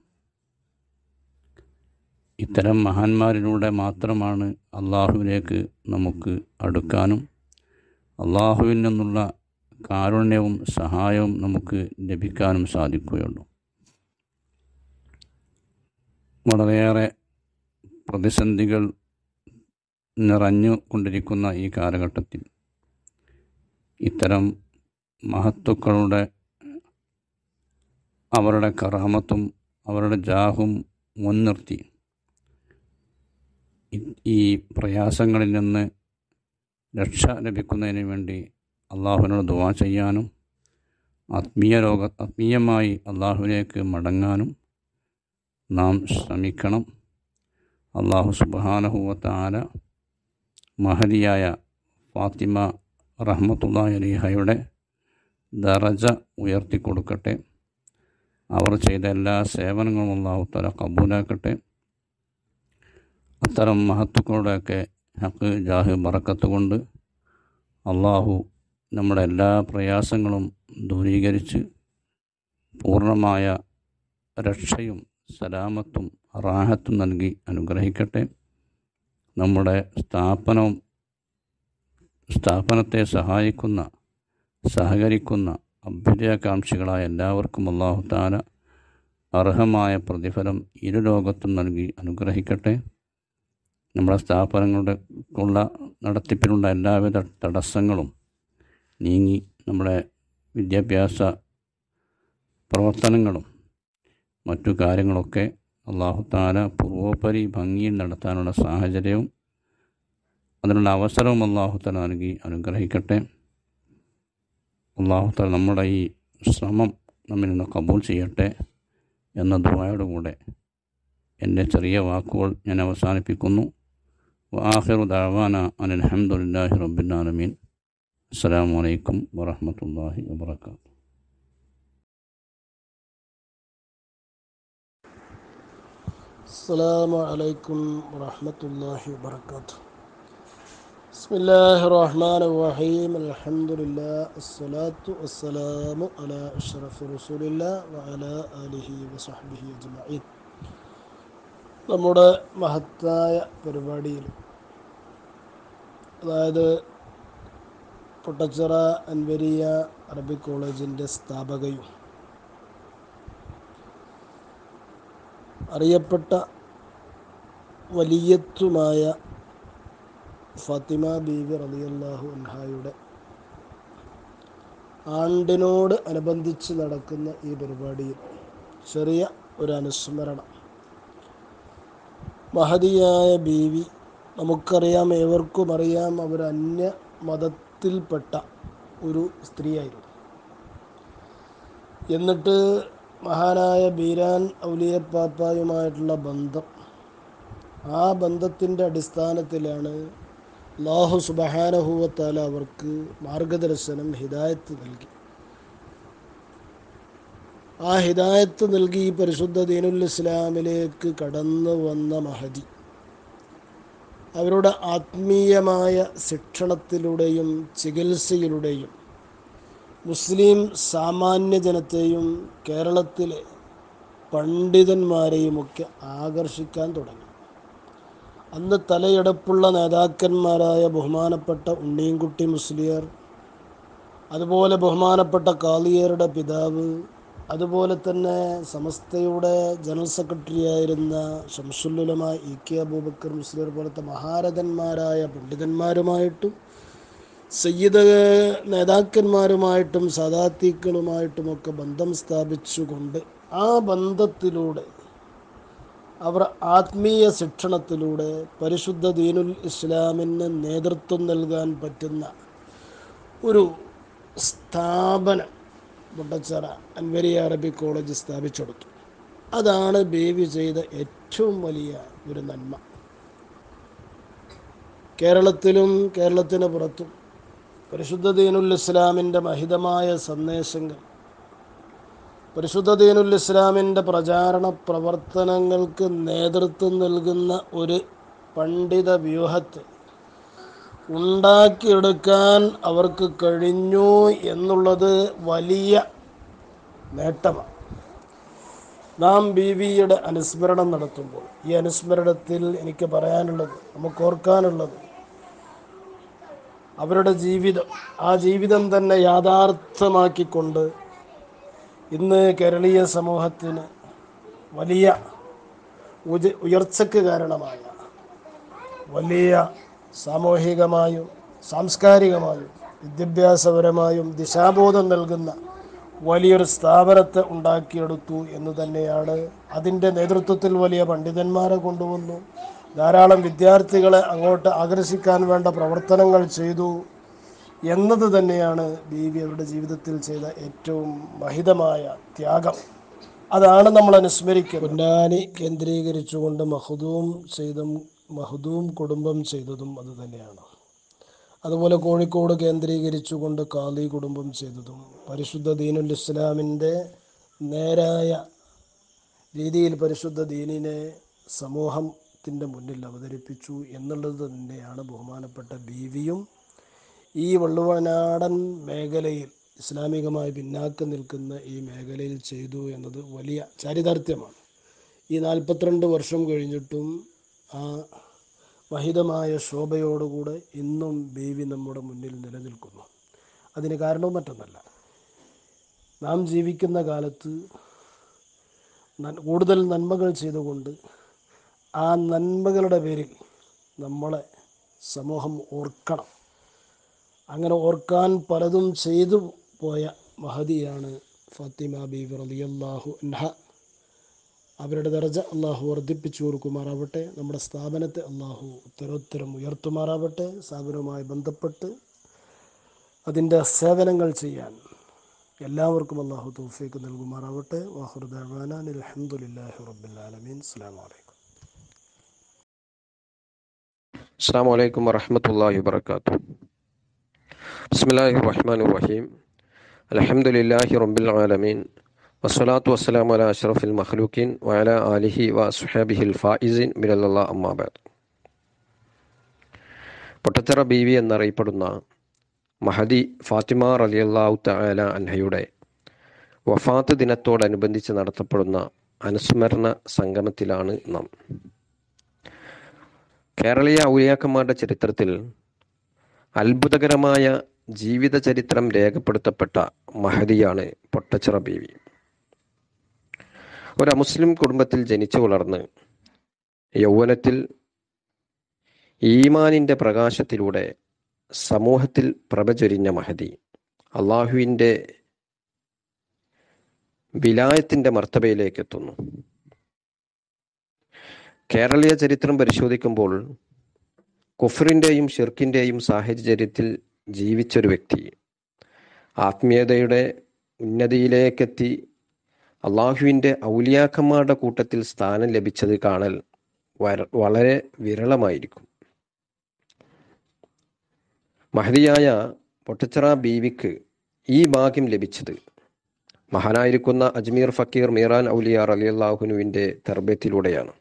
ഇത്തരം മഹാന്മാരിലൂടെ മാത്രമാണ് അള്ളാഹുവിലേക്ക് നമുക്ക് അടുക്കാനും അള്ളാഹുവിൽ നിന്നുള്ള കാരുണ്യവും സഹായവും നമുക്ക് ലഭിക്കാനും സാധിക്കുകയുള്ളൂ വളരെയേറെ പ്രതിസന്ധികൾ നിറഞ്ഞു കൊണ്ടിരിക്കുന്ന ഈ കാലഘട്ടത്തിൽ ഇത്തരം മഹത്തുക്കളുടെ അവരുടെ കറാമത്തും അവരുടെ ജാഹും മുൻനിർത്തി ഈ- ഈ പ്രയാസങ്ങളിൽ നിന്ന് രക്ഷ ലഭിക്കുന്നതിന് വേണ്ടി അള്ളാഹുവിനോട് ദുവാ ചെയ്യാനും ആത്മീയ ലോക ആത്മീയമായി അള്ളാഹുവിലേക്ക് മടങ്ങാനും നാം ശ്രമിക്കണം അള്ളാഹു സുബാനഹുവത്താല മഹതിയായ ഫാത്തിമ റഹ്മത്തുള്ള അലിഹയുടെ ദറജ ഉയർത്തിക്കൊടുക്കട്ടെ അവർ ചെയ്ത എല്ലാ സേവനങ്ങളും അള്ളാഹു തല കബൂലാക്കട്ടെ അത്തരം മഹത്തുക്കളുടെയൊക്കെ ഹക്ക് ജാഹ് ബറക്കത്ത് കൊണ്ട് അള്ളാഹു നമ്മുടെ എല്ലാ പ്രയാസങ്ങളും ദൂരീകരിച്ച് പൂർണ്ണമായ രക്ഷയും സലാമത്തും റാഹത്തും നൽകി അനുഗ്രഹിക്കട്ടെ നമ്മുടെ സ്ഥാപനവും സ്ഥാപനത്തെ സഹായിക്കുന്ന സഹകരിക്കുന്ന അഭ്യുദയകാംക്ഷികളായ എല്ലാവർക്കും അള്ളാഹു താല അർഹമായ പ്രതിഫലം ഇരു ലോകത്തും നൽകി അനുഗ്രഹിക്കട്ടെ നമ്മുടെ സ്ഥാപനങ്ങളുടെ ഉള്ള നടത്തിപ്പിനുള്ള എല്ലാവിധ തടസ്സങ്ങളും നീങ്ങി നമ്മുടെ വിദ്യാഭ്യാസ പ്രവർത്തനങ്ങളും മറ്റു കാര്യങ്ങളൊക്കെ അള്ളാഹു താല പൂർവോപരി ഭംഗിയിൽ നടത്താനുള്ള സാഹചര്യവും അതിനുള്ള അവസരവും അള്ളാഹു താല നൽകി അനുഗ്രഹിക്കട്ടെ അള്ളാഹു താല നമ്മുടെ ഈ ശ്രമം നമ്മിൽ നിന്ന് കബൂൽ ചെയ്യട്ടെ എന്ന ദുബായോടുകൂടെ എൻ്റെ ചെറിയ വാക്കുകൾ ഞാൻ അവസാനിപ്പിക്കുന്നു വാഹിറു ദാവാന അനിൽ അഹമ്മദില്ലാഹി റബ്ബിൻ അസ്സാം വലൈക്കും വറഹമത്തല്ലാഹി വാബർക്കാത്തു السلام عليكم ورحمة الله وبركاته بسم الله الرحمن الرحيم الحمد لله الصلاة والسلام على أشرف رسول الله وعلى آله وصحبه أجمعين നമ്മുടെ മഹത്തായ പരിപാടിയിൽ അതായത് പൊട്ടച്ചിറ അൻവരിയ അറബിക് കോളേജിൻ്റെ സ്ഥാപകയും അറിയപ്പെട്ട വലിയത്തുമായ ഫാത്തിമ ബീവി റളിയല്ലാഹു അൻഹായുടെ ആണ്ടിനോട് അനുബന്ധിച്ച് നടക്കുന്ന ഈ പരിപാടിയിൽ ചെറിയ ഒരു അനുസ്മരണം മഹതിയായ ബീവി നമുക്കറിയാം ഏവർക്കും അറിയാം അവർ അന്യ മതത്തിൽപ്പെട്ട ഒരു സ്ത്രീയായിരുന്നു എന്നിട്ട് മഹാനായ ബീരാൻ ഔലിയപ്പാപ്പായുമായിട്ടുള്ള ബന്ധം ആ ബന്ധത്തിൻ്റെ അടിസ്ഥാനത്തിലാണ് അള്ളാഹു സുബഹാനഹൂവത്താല അവർക്ക് മാർഗദർശനം ഹിദായത്ത് നൽകി ആ ഹിദായത്ത് നൽകി ഈ പരിശുദ്ധ ദീനുൽ ഇസ്ലാമിലേക്ക് കടന്നു വന്ന മഹദി അവരുടെ ആത്മീയമായ ശിക്ഷണത്തിലൂടെയും ചികിത്സയിലൂടെയും മുസ്ലിം സാമാന്യ ജനത്തെയും കേരളത്തിലെ പണ്ഡിതന്മാരെയുമൊക്കെ ആകർഷിക്കാൻ തുടങ്ങി അന്ന് തലയെടുപ്പുള്ള നേതാക്കന്മാരായ ബഹുമാനപ്പെട്ട ഉണ്ണിയൻകുട്ടി മുസ്ലിയർ അതുപോലെ ബഹുമാനപ്പെട്ട കാളിയരുടെ പിതാവ് അതുപോലെ തന്നെ സമസ്തയുടെ ജനറൽ സെക്രട്ടറി ആയിരുന്ന ഷംസുല്ലുലമ ഇ കെ അബൂബക്കർ മുസ്ലിയർ പോലത്തെ മഹാരഥന്മാരായ പണ്ഡിതന്മാരുമായിട്ടും സയ്യിദ് നേതാക്കന്മാരുമായിട്ടും സാദാത്തീക്കളുമായിട്ടുമൊക്കെ ബന്ധം സ്ഥാപിച്ചുകൊണ്ട് ആ ബന്ധത്തിലൂടെ അവർ ആത്മീയ ശിക്ഷണത്തിലൂടെ പരിശുദ്ധ ദീനുൽ ഇസ്ലാമിന് നേതൃത്വം നൽകാൻ പറ്റുന്ന ഒരു സ്ഥാപനം മുട്ടച്ചിറ അൻവരിയ അറബി കോളേജ് സ്ഥാപിച്ചെടുത്തു അതാണ് ബേബി ചെയ്ത ഏറ്റവും വലിയ ഒരു നന്മ കേരളത്തിലും കേരളത്തിന് പുറത്തും പരിശുദ്ധ ദീനുൽ ഇസ്ലാമിൻ്റെ മഹിതമായ സന്ദേശങ്ങൾ പരിശുദ്ധ ദീനുൽ ഇസ്ലാമിൻ്റെ പ്രചാരണ പ്രവർത്തനങ്ങൾക്ക് നേതൃത്വം നൽകുന്ന ഒരു പണ്ഡിത വ്യൂഹത്തെ ഉണ്ടാക്കിയെടുക്കാൻ അവർക്ക് കഴിഞ്ഞു എന്നുള്ളത് വലിയ നേട്ടമാണ് നാം ബി വിയുടെ അനുസ്മരണം നടത്തുമ്പോൾ ഈ അനുസ്മരണത്തിൽ എനിക്ക് പറയാനുള്ളത് നമുക്ക് ഓർക്കാനുള്ളത് അവരുടെ ജീവിതം ആ ജീവിതം തന്നെ യാഥാർത്ഥ്യമാക്കിക്കൊണ്ട് ഇന്ന് കേരളീയ സമൂഹത്തിന് വലിയ ഉജ ഉയർച്ചയ്ക്ക് കാരണമായ വലിയ സാമൂഹികമായും സാംസ്കാരികമായും വിദ്യാഭ്യാസപരമായും ദിശാബോധം നൽകുന്ന വലിയൊരു സ്ഥാപനത്തെ ഉണ്ടാക്കിയെടുത്തു എന്ന് തന്നെയാണ് അതിൻ്റെ നേതൃത്വത്തിൽ വലിയ പണ്ഡിതന്മാരെ കൊണ്ടുവന്നു ധാരാളം വിദ്യാർത്ഥികളെ അങ്ങോട്ട് ആകർഷിക്കാൻ വേണ്ട പ്രവർത്തനങ്ങൾ ചെയ്തു എന്നത് തന്നെയാണ് ബീവി അവരുടെ ജീവിതത്തിൽ ചെയ്ത ഏറ്റവും മഹിതമായ ത്യാഗം അതാണ് നമ്മൾ അനുസ്മരിക്കുക പൊന്നാനി കേന്ദ്രീകരിച്ചുകൊണ്ട് മഹദൂം ചെയ്തും മഹദൂം കുടുംബം ചെയ്തതും അത് തന്നെയാണ് അതുപോലെ കോഴിക്കോട് കേന്ദ്രീകരിച്ചുകൊണ്ട് കാലി കുടുംബം ചെയ്തതും പരിശുദ്ധ ദീനുൽ ഇസ്ലാമിൻ്റെ നേരായ രീതിയിൽ പരിശുദ്ധ ദീനിനെ സമൂഹത്തിൻ്റെ മുന്നിൽ അവതരിപ്പിച്ചു എന്നുള്ളത് തന്നെയാണ് ബഹുമാനപ്പെട്ട ബീവിയും ഈ വള്ളുവനാടൻ മേഖലയിൽ ഇസ്ലാമികമായി പിന്നാക്കം നിൽക്കുന്ന ഈ മേഖലയിൽ ചെയ്തു എന്നത് വലിയ ചാരിതാർത്ഥ്യമാണ് ഈ നാൽപ്പത്തിരണ്ട് വർഷം കഴിഞ്ഞിട്ടും ആ മഹിതമായ ശോഭയോടുകൂടെ ഇന്നും ബീവി നമ്മുടെ മുന്നിൽ നിലനിൽക്കുന്നു അതിന് കാരണവും മറ്റൊന്നല്ല നാം ജീവിക്കുന്ന കാലത്ത് നൻ- കൂടുതൽ നന്മകൾ ചെയ്തുകൊണ്ട് ആ നന്മകളുടെ പേരിൽ നമ്മളെ സമൂഹം ഓർക്കണം അങ്ങനെ ഓർക്കാൻ പലതും ചെയ്തു പോയ മഹതിയാണ് ഫാത്തിമ ബീബി റളിയല്ലാഹു അൻഹ അവരുടെ ദർജ അള്ളാഹു വർദ്ധിപ്പിച്ചു കൊടുക്കുമാറാവട്ടെ നമ്മുടെ സ്ഥാപനത്തെ അള്ളാഹു ഉത്തരോത്തരം ഉയർത്തുമാറാവട്ടെ സ്ഥാപനവുമായി ബന്ധപ്പെട്ട് അതിൻ്റെ സേവനങ്ങൾ ചെയ്യാൻ എല്ലാവർക്കും അള്ളാഹു തൗഫീക്ക് നൽകുമാറാവട്ടെ വാഹുർദാൻ അലഹമുല്ലാഹി റബ്ബുലാലമീൻ അസ്സാം വലൈക്കും അസ്സാം വലൈക്കും വറഹമത്തല്ലാഹി വബർക്കാത്തു ബിസ്മില്ലാഹി റഹ്മാൻ റഹീം അലഹമുല്ലാഹി റബ്ബിൽ ആലമീൻ വസ്സലാത്തു വസ്സലാം അല അഷ്റഫിൽ മഖ്ലൂക്കീൻ വഅല ആലിഹി വ സുഹാബിഹിൽ ഫായിസിൻ മിനല്ലാ അമ്മാബാദ് പൊട്ടച്ചിറ ബീവി എന്നറിയപ്പെടുന്ന മഹദി ഫാത്തിമ റലിയല്ലാഹു തആല അൻഹയുടെ വഫാത്ത് ദിനത്തോടനുബന്ധിച്ച് നടത്തപ്പെടുന്ന അനുസ്മരണ സംഗമത്തിലാണ് നാം കേരളീയ ഔലിയാക്കന്മാരുടെ ചരിത്രത്തിൽ അത്ഭുതകരമായ ജീവിത ചരിത്രം രേഖപ്പെടുത്തപ്പെട്ട മഹദിയാണ് പൊട്ടച്ചിറ ബീവി ഒരു അമുസ്ലിം കുടുംബത്തിൽ ജനിച്ചു വളർന്ന് യൗവനത്തിൽ ഈമാനിൻ്റെ പ്രകാശത്തിലൂടെ സമൂഹത്തിൽ പ്രഭചൊരിഞ്ഞ മഹദി അള്ളാഹുവിൻ്റെ വിലായത്തിൻ്റെ മർത്തബയിലേക്ക് എത്തുന്നു കേരളീയ ചരിത്രം പരിശോധിക്കുമ്പോൾ കുഫറിൻ്റെയും ഷിർക്കിൻ്റെയും സാഹചര്യത്തിൽ ജീവിച്ചൊരു വ്യക്തി ആത്മീയതയുടെ ഉന്നതിയിലേക്കെത്തി അള്ളാഹുവിൻ്റെ ഔലിയാക്കന്മാരുടെ കൂട്ടത്തിൽ സ്ഥാനം ലഭിച്ചത് കാണൽ വര- വളരെ വിരളമായിരിക്കും മഹതിയായ പൊട്ടച്ചിറ ബീവിക്ക് ഈ ഭാഗ്യം ലഭിച്ചത് മഹാനായിരിക്കുന്ന അജ്മീർ ഫക്കീർ മീറാൻ ഔലിയാർ അലിയല്ലാഹുനുവിൻ്റെ തർബയത്തിലൂടെയാണ്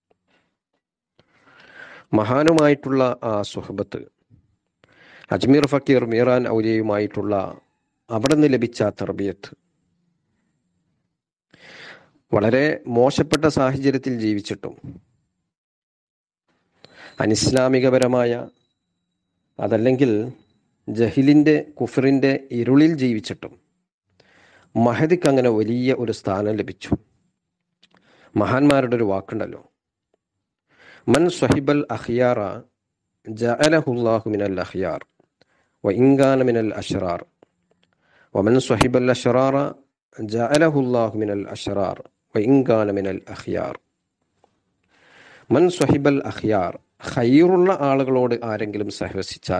മഹാനുമായിട്ടുള്ള ആ സുഹബത്ത് അജ്മീർ ഫക്കീർ മീറാൻ ഔലിയയുമായിട്ടുള്ള അവിടെ നിന്ന് ലഭിച്ച തർബിയത്ത് വളരെ മോശപ്പെട്ട സാഹചര്യത്തിൽ ജീവിച്ചിട്ടും അനിസ്ലാമികപരമായ അതല്ലെങ്കിൽ ജഹിലിൻ്റെ കുഫറിൻ്റെ ഇരുളിൽ ജീവിച്ചിട്ടും മഹദിക്ക് അങ്ങനെ വലിയ ഒരു സ്ഥാനം ലഭിച്ചു മഹാന്മാരുടെ ഒരു വാക്കുണ്ടല്ലോ മൻ സ്വഹിബൽ അഖിയാറ ജഅലഹുല്ലാഹു മിനൽ അഖിയാർ വ ഇൻകാന മിനൽ അഷ്റാർ വമൻ സ്വഹിബൽ അഷ്റാറ ജഅലഹുല്ലാഹു മിനൽ അഷ്റാർ വ ഇൻകാന മിനൽ അഖിയാർ മൻ സ്വഹിബൽ അഖിയാർ ഖൈറുള്ള ആളുകളോട് ആരെങ്കിലും സഹവസിച്ചാൽ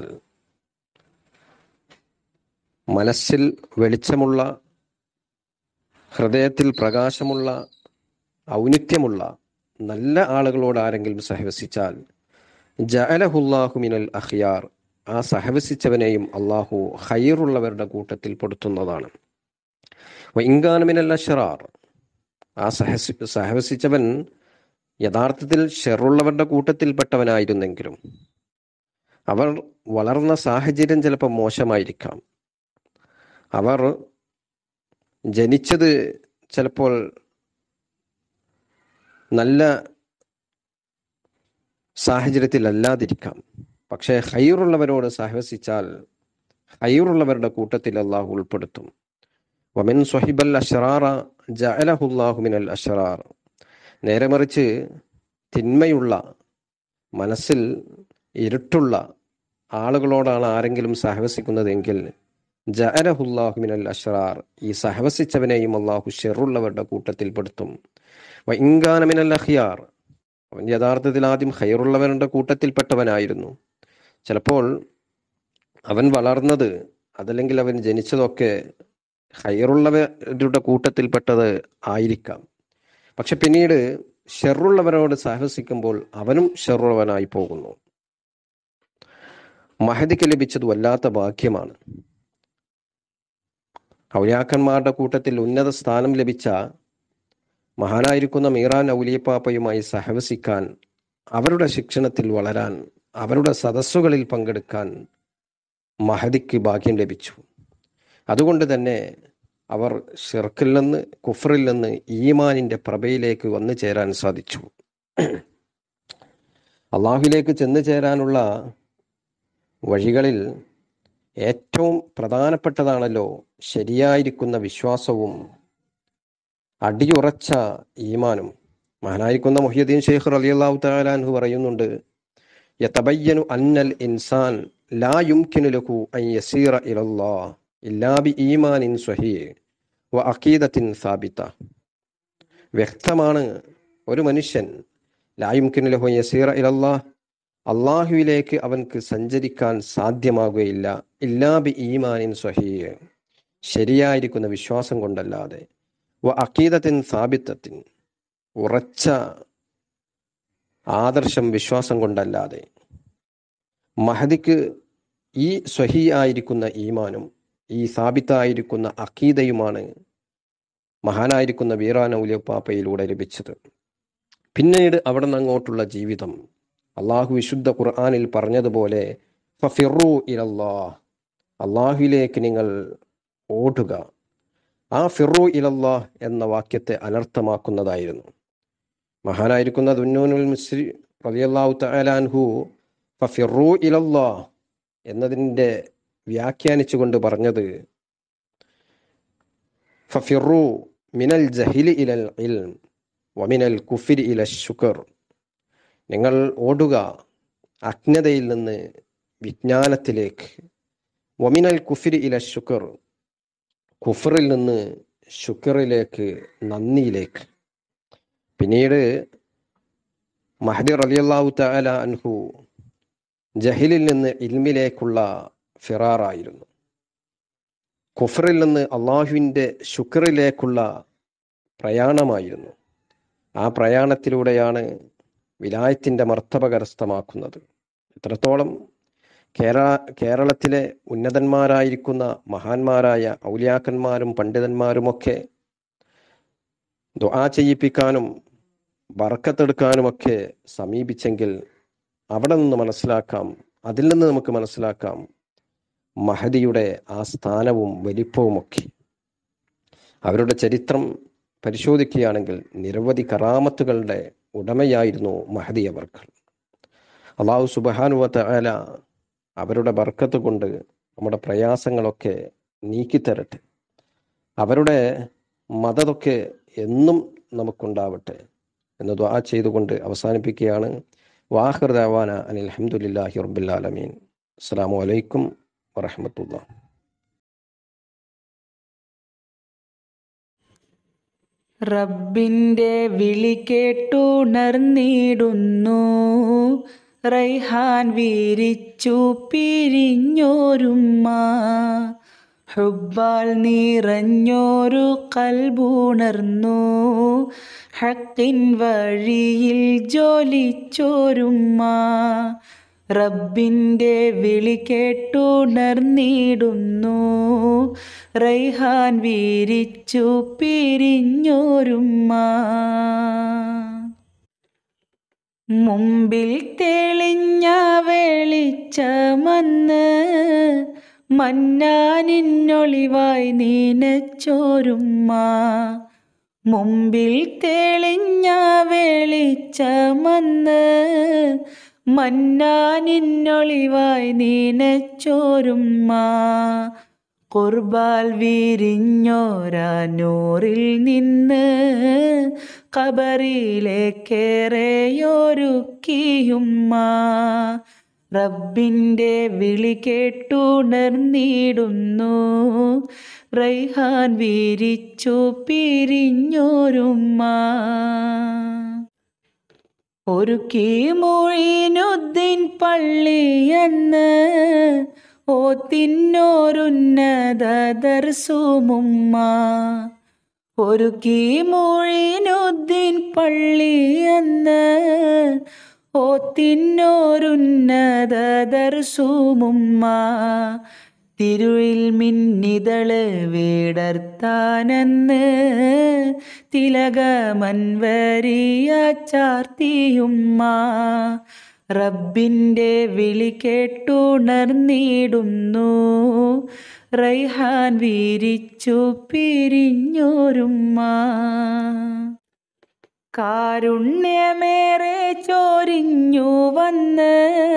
മനസ്സിൽ വെളിച്ചമുള്ള ഹൃദയത്തിൽ പ്രകാശമുള്ള ഔന്നിത്യമുള്ള നല്ല ആളുകളോട് ആരെങ്കിലും സഹവസിച്ചാൽ ജഅലഹുല്ലാഹു മിനൽ അഖിയാർ ആ സഹവസിച്ചവനെയും അള്ളാഹു ഹൈറുള്ളവരുടെ കൂട്ടത്തിൽ പെടുത്തുന്നതാണ് ഇങ്കാനമിനൽ അഷറാർ ആ സഹസി സഹവസിച്ചവൻ യഥാർത്ഥത്തിൽ ഷെറുള്ളവരുടെ കൂട്ടത്തിൽപ്പെട്ടവനായിരുന്നെങ്കിലും അവർ വളർന്ന സാഹചര്യം ചിലപ്പോൾ മോശമായിരിക്കാം അവർ ജനിച്ചത് ചിലപ്പോൾ നല്ല സാഹചര്യത്തിലല്ലാതിരിക്കാം പക്ഷേ ഹൈറുള്ളവരോട് സഹവസിച്ചാൽ ഹൈറുള്ളവരുടെ കൂട്ടത്തിൽ അള്ളാഹു ഉൾപ്പെടുത്തും വമിൻ സ്വഹിബൽ അഷറാറ ജഅലഹുല്ലാഹു മിനൽ അഷറാർ നേരെ മറിച്ച് തിന്മയുള്ള മനസ്സിൽ ഇരുട്ടുള്ള ആളുകളോടാണ് ആരെങ്കിലും സഹവസിക്കുന്നതെങ്കിൽ ജഅലഹുല്ലാഹു മിനൽ അഷറാർ ഈ സഹവസിച്ചവനെയും അള്ളാഹു ഷെറുള്ളവരുടെ കൂട്ടത്തിൽ പെടുത്തും വൈങ്കാന മിനൽ അഖിയാർ അവൻ യഥാർത്ഥത്തിൽ ആദ്യം ഹൈറുള്ളവരുടെ കൂട്ടത്തിൽപ്പെട്ടവനായിരുന്നു ചിലപ്പോൾ അവൻ വളർന്നത് അതല്ലെങ്കിൽ അവൻ ജനിച്ചതൊക്കെ ഹൈറുള്ളവരുടെ കൂട്ടത്തിൽപ്പെട്ടത് ആയിരിക്കാം പക്ഷെ പിന്നീട് ഷെറുള്ളവരോട് സാഹസിക്കുമ്പോൾ അവനും ഷെറുള്ളവനായി പോകുന്നു മഹദിക്ക് ലഭിച്ചത് വല്ലാത്ത ഭാഗ്യമാണ് ഔലിയാക്കന്മാരുടെ കൂട്ടത്തിൽ ഉന്നത സ്ഥാനം ലഭിച്ച മഹാനായിരിക്കുന്ന മീറാൻ ഔലിയപ്പാപ്പയുമായി സഹവസിക്കാൻ അവരുടെ ശിക്ഷണത്തിൽ വളരാൻ അവരുടെ സദസ്സുകളിൽ പങ്കെടുക്കാൻ മഹദിക്ക് ഭാഗ്യം ലഭിച്ചു അതുകൊണ്ട് തന്നെ അവർ ഷിർക്കിൽ നിന്ന് കുഫറിൽ നിന്ന് ഈമാനിന്റെ പ്രഭയിലേക്ക് വന്നു ചേരാൻ സാധിച്ചു അള്ളാഹുവിലേക്ക് ചെന്നു ചേരാനുള്ള വഴികളിൽ ഏറ്റവും പ്രധാനപ്പെട്ടതാണല്ലോ ശരിയായിരിക്കുന്ന വിശ്വാസവും അടിയുറച്ച ഈമാനും മഹാനായിരിക്കുന്ന മൊഹിയുദ്ദീൻ ഷെയ്ഖ് റലിയല്ലാഹു താലാൻഹു പറയുന്നുണ്ട് യതബയ്യനു അന്നൽ ഇൻസാൻ ലാ യുംകിനു ലഹു അൻ യസീറ ഇലല്ലാഹ് ഇല്ലാ ബി ഈമാനിൻ സ്വഹീഹ് വ അഖീദത്തിൻ സാബിത വ്യക്തമാണ് ഒരു മനുഷ്യൻ ലാ യുംകിനു ലഹു അൻ യസീറ ഇലല്ലാഹ് അള്ളാഹുവിലേക്ക് അവൻക്ക് സഞ്ചരിക്കാൻ സാധ്യമാകുകയില്ല ഇല്ലാ ബി ഈമാനിൻ സ്വഹീഹ് ശരിയായിരിക്കുന്ന വിശ്വാസം കൊണ്ടല്ലാതെ വ അക്കീദത്തിൻ സാബിത്തത്തിൻ ഉറച്ച ആദർശം വിശ്വാസം കൊണ്ടല്ലാതെ മഹദിക്ക് ഈ സ്വഹി ആയിരിക്കുന്ന ഈമാനും ഈ സാബിത്തായിരിക്കുന്ന അക്കീദയുമാണ് മഹാനായിരിക്കുന്ന വീറാനൗലിയപ്പാപ്പയിലൂടെ ലഭിച്ചത് പിന്നീട് അവിടെ നിന്ന് അങ്ങോട്ടുള്ള ജീവിതം അള്ളാഹു വിശുദ്ധ ഖുർആാനിൽ പറഞ്ഞതുപോലെ ഫിറു ഇലല്ലാ അള്ളാഹുവിലേക്ക് നിങ്ങൾ ഓടുക ആ ഫിറു ഇലല്ലാ എന്ന വാക്യത്തെ അനർത്ഥമാക്കുന്നതായിരുന്നു മഹാനായിരിക്കുന്ന ദുന്നൂനുൽ മിസ്രി റളിയല്ലാഹു തആലാൻഹു ഫിറു ഇലല്ലാ എന്നതിൻ്റെ വ്യാഖ്യാനിച്ചുകൊണ്ട് പറഞ്ഞത് ഫിറു മിനൽ ജഹിലി ഇലൽ ഇൽം വമിനൽ കുഫിരി ഇല ശുക്കർ നിങ്ങൾ ഓടുക അജ്ഞതയിൽ നിന്ന് വിജ്ഞാനത്തിലേക്ക് വമിനൽ കുഫിരി ഇല ശുക്കർ കുഫറിൽ നിന്ന് ശുക്കറിലേക്ക് നന്ദിയിലേക്ക് പിന്നീട് മഹദി റലിയല്ലാഹു തആല അൻഹു ജഹിലിൽ നിന്ന് ഇൽമിലേക്കുള്ള ഫിറാറായിരുന്നു കുഫറിൽ നിന്ന് അള്ളാഹുവിൻ്റെ ശുക്റിലേക്കുള്ള പ്രയാണമായിരുന്നു ആ പ്രയാണത്തിലൂടെയാണ് വിലായത്തിൻ്റെ മർത്തബ കരസ്ഥമാക്കുന്നത് എത്രത്തോളം കേരള കേരളത്തിലെ ഉന്നതന്മാരായിരിക്കുന്ന മഹാന്മാരായ ഔലിയാക്കന്മാരും പണ്ഡിതന്മാരുമൊക്കെ ദുആ ചെയ്യിപ്പിക്കാനും ബർക്കത്തെടുക്കാനുമൊക്കെ സമീപിച്ചെങ്കിൽ അവിടെ നിന്ന് മനസ്സിലാക്കാം അതിൽ നിന്ന് നമുക്ക് മനസ്സിലാക്കാം മഹദിയുടെ ആ സ്ഥാനവും വലിപ്പവുമൊക്കെ അവരുടെ ചരിത്രം പരിശോധിക്കുകയാണെങ്കിൽ നിരവധി കറാമത്തുകളുടെ ഉടമയായിരുന്നു മഹദി അവർക്ക് അള്ളാഹു സുബാനുവത്ത ആല അവരുടെ ബർക്കത്ത് കൊണ്ട് നമ്മുടെ പ്രയാസങ്ങളൊക്കെ നീക്കിത്തരട്ടെ അവരുടെ മതതൊക്കെ എന്നും നമുക്കുണ്ടാവട്ടെ എന്ന് ദ്വാ ചെയ്തുകൊണ്ട് അവസാനിപ്പിക്കുകയാണ് വാഹിർ ദാവാന അനിൽ അഹമ്മദില്ലാഹി റബ്ബുല്ലാലമീൻ അസ്സാം വലൈക്കും വറഹമത്തുള്ള റബ്ബിൻ്റെ വിളി കേട്ടുണർന്നിടുന്നു റൈഹാൻ വീരിച്ചു പിരിഞ്ഞോരുമ്മ ഹുബ്ബാൽ നിറഞ്ഞോരു കൽബുണർന്നു ഹക്കിൻ വഴിയിൽ ജോലിച്ചോരുമ്മ റബ്ബിൻ്റെ വിളി കേട്ടുണർന്നിടുന്നു റൈഹാൻ വീരിച്ചു പിരിഞ്ഞോരുമ്മ മുമ്പിൽ തെളിഞ്ഞ വെളിച്ചമന്ന് മന്നാനിന്നൊളിവായി നീനച്ചോരുമ്മ മുമ്പിൽ തെളിഞ്ഞ വെളിച്ചമന്ന് മന്നാനിന്നൊളിവായി നീനച്ചോരുമ്മ കുർബാൽ വിരിഞ്ഞോരാനൂറിൽ നിന്ന് കബറിലേക്കേറെയൊരുക്കിയുമ്മ റബ്ബിൻ്റെ വിളി കേട്ടുണർന്നിടുന്നു റൈഹാൻ വീരിച്ചു പിരിഞ്ഞോരുമ്മ ഒരു കീമൊഴിനുദ്ദീൻ പള്ളിയെന്ന് ഓ തിന്നോരുന്നത ദർസുമുമ്മ ഒരു കീമൊഴിനുദ്ദീൻ പള്ളിയെന്ന് ഓ തിന്നോരുന്നത ദർസുമുമ്മ തിരുവിൽ മിന്നിതള് വീടർത്താനെന്ന് തിലകമൻവരിയ ചാർത്തിയുമ്മ റബ്ബിൻ്റെ വിളി കേട്ടുണർന്നിടുന്നു റൈഹാൻ വീരിച്ചു പിരിഞ്ഞോരുമ്മ കാരുണ്യമേറെ ചോരിഞ്ഞു വന്ന്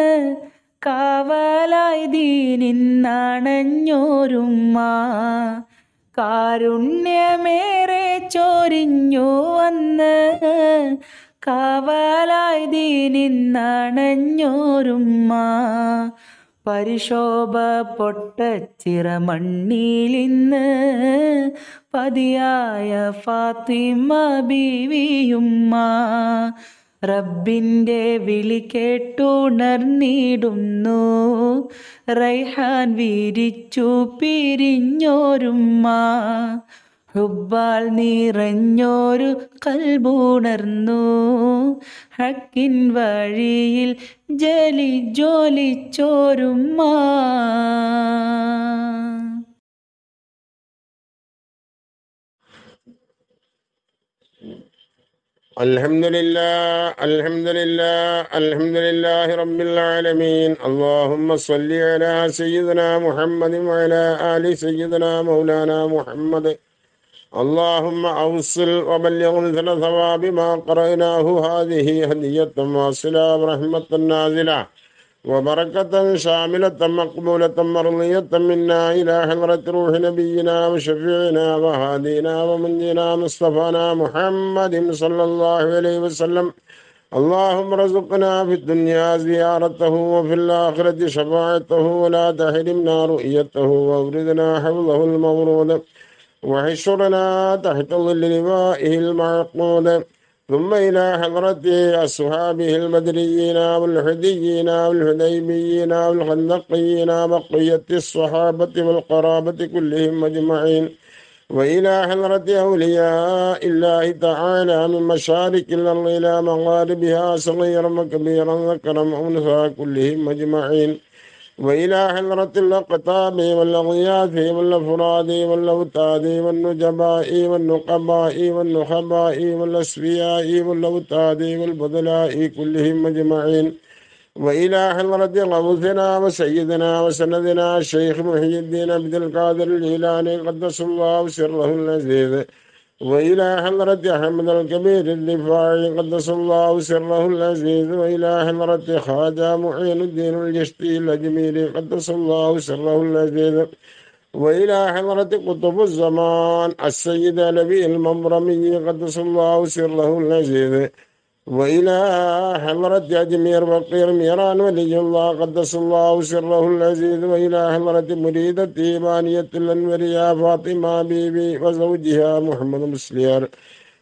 കാവലായി ദീനിന്നണഞ്ഞോരുമ്മ കാരുണ്യമേറെ ചോരിഞ്ഞു വന്ന് കാവലായി ദീനിന്നണഞ്ഞോരുമ്മ പരിശോഭ പൊട്ടച്ചിറ മണ്ണിലിന്ന് പതിയായ ഫാത്തിമ ബീവിയുമ്മ റബ്ബിൻ്റെ വിളി കേട്ടുണർന്നിടുന്നു റൈഹാൻ വീരിച്ചു പിരിഞ്ഞോരുമ്മ ഹുബ്ബാൽ നിറഞ്ഞോരു കൽബുണർന്നു ഹക്കിൻ വഴിയിൽ ജലി ജോലിച്ചോരുമ്മ الحمد لله الحمد لله الحمد لله رب العالمين اللهم صل على سيدنا محمد وعلى آل سيدنا مولانا محمد اللهم أوصل وبلغ مثل ثواب ما قرأناه هذه هدية واصلة ورحمة نازلة وبركة شاملة مقبولة مرضية منا إلى حضرة روح نبينا وشفيعنا وهادينا ومنجنا مصطفانا محمد صلى الله عليه وسلم اللهم ارزقنا في الدنيا زيارته وفي الآخرة شفاعته ولا تحرمنا رؤيته واوردنا حفظه المورود وحشرنا تحت ظل لوائه المعقود ثم إلى حضرة أصحابه البدريين والحديين والحديبيين والخندقيين بقية الصحابة والقرابة كلهم أجمعين وإلى حضرة أولياء الله تعالى من مشارق الأرض إلى مغاربها صغيرا وكبيرا ذكرا وأنثى كلهم أجمعين وإلى حضرة الأقطاب والأغياث والأفراد والأوتاد والنجباء والنقباء والنخباء والأسفياء والأوتاد والبدلاء كلهم أجمعين وإلى حضرة غوثنا وسيدنا وسندنا الشيخ محي الدين عبد القادر الجيلاني قدس الله سره العزيز وإلى حضرة أحمد الكبير الدفاعي قدس الله سره العزيز وإلى حضرة خواجة معين الدين الجشتي الأجميري قدس الله سره العزيز وإلى حضرة قطب الزمان السيد نبي المبرمي قدس الله سره العزيز وإلى حضرة أجمير وقير ميران ولي الله قدس الله سره العزيز وإلى حضرة مريدة إيمانية الأنورية فاطمة بيبي وزوجها محمد مسلير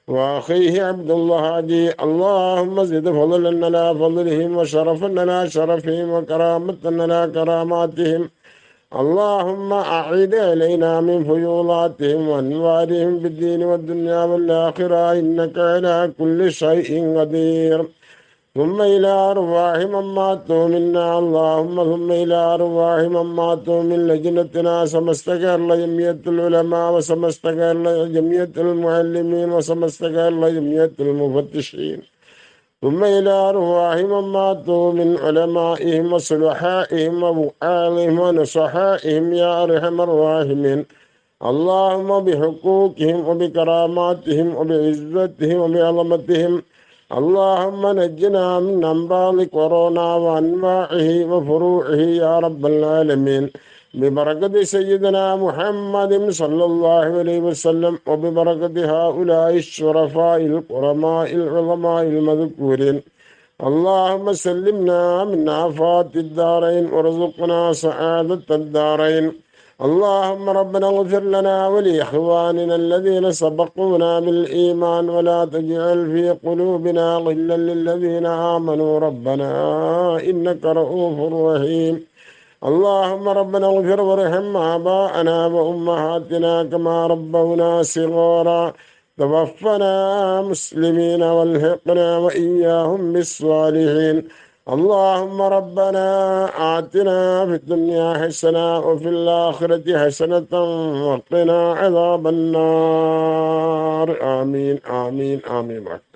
وأخيه عبد الله هادي اللهم زد فضلا على فضلهم وشرفا على شرفهم وكرامة على كراماتهم اللهم أعد إلينا من فيوضاتهم وأنوارهم بالدين والدنيا والآخرة إنك على كل شيء قدير ثم إلى أرواح من ماتوا منا اللهم ثم إلى أرواح من ماتوا من لجنتنا سمستقر لجمية العلماء وسمستقر لجمية المعلمين وسمستقر لجمية المفتشين ثم إلى أرواح من ماتوا من علمائهم وصلحائهم ووعاظهم ونصحائهم يا أرحم الراحمين اللهم بحقوقهم وبكراماتهم وبعزتهم وبعظمتهم اللهم نجنا من أمراض كورونا وأنواعه وفروعه يا رب العالمين ببركة سيدنا محمد صلى الله عليه وسلم وببركة هؤلاء الشرفاء الكرماء العظماء المذكورين اللهم سلمنا من آفات الدارين وارزقنا سعادة الدارين اللهم ربنا اغفر لنا ولإخواننا الذين سبقونا بالإيمان ولا تجعل في قلوبنا غلا للذين آمنوا ربنا إنك رؤوف رحيم اللهم ربنا اغفر وارحم آباءنا وأمهاتنا كما ربونا صغارا توفنا مسلمين والحقنا وإياهم بالصالحين اللهم ربنا آتنا في الدنيا حسنة وفي الآخرة حسنة وقنا عذاب النار آمين آمين آمين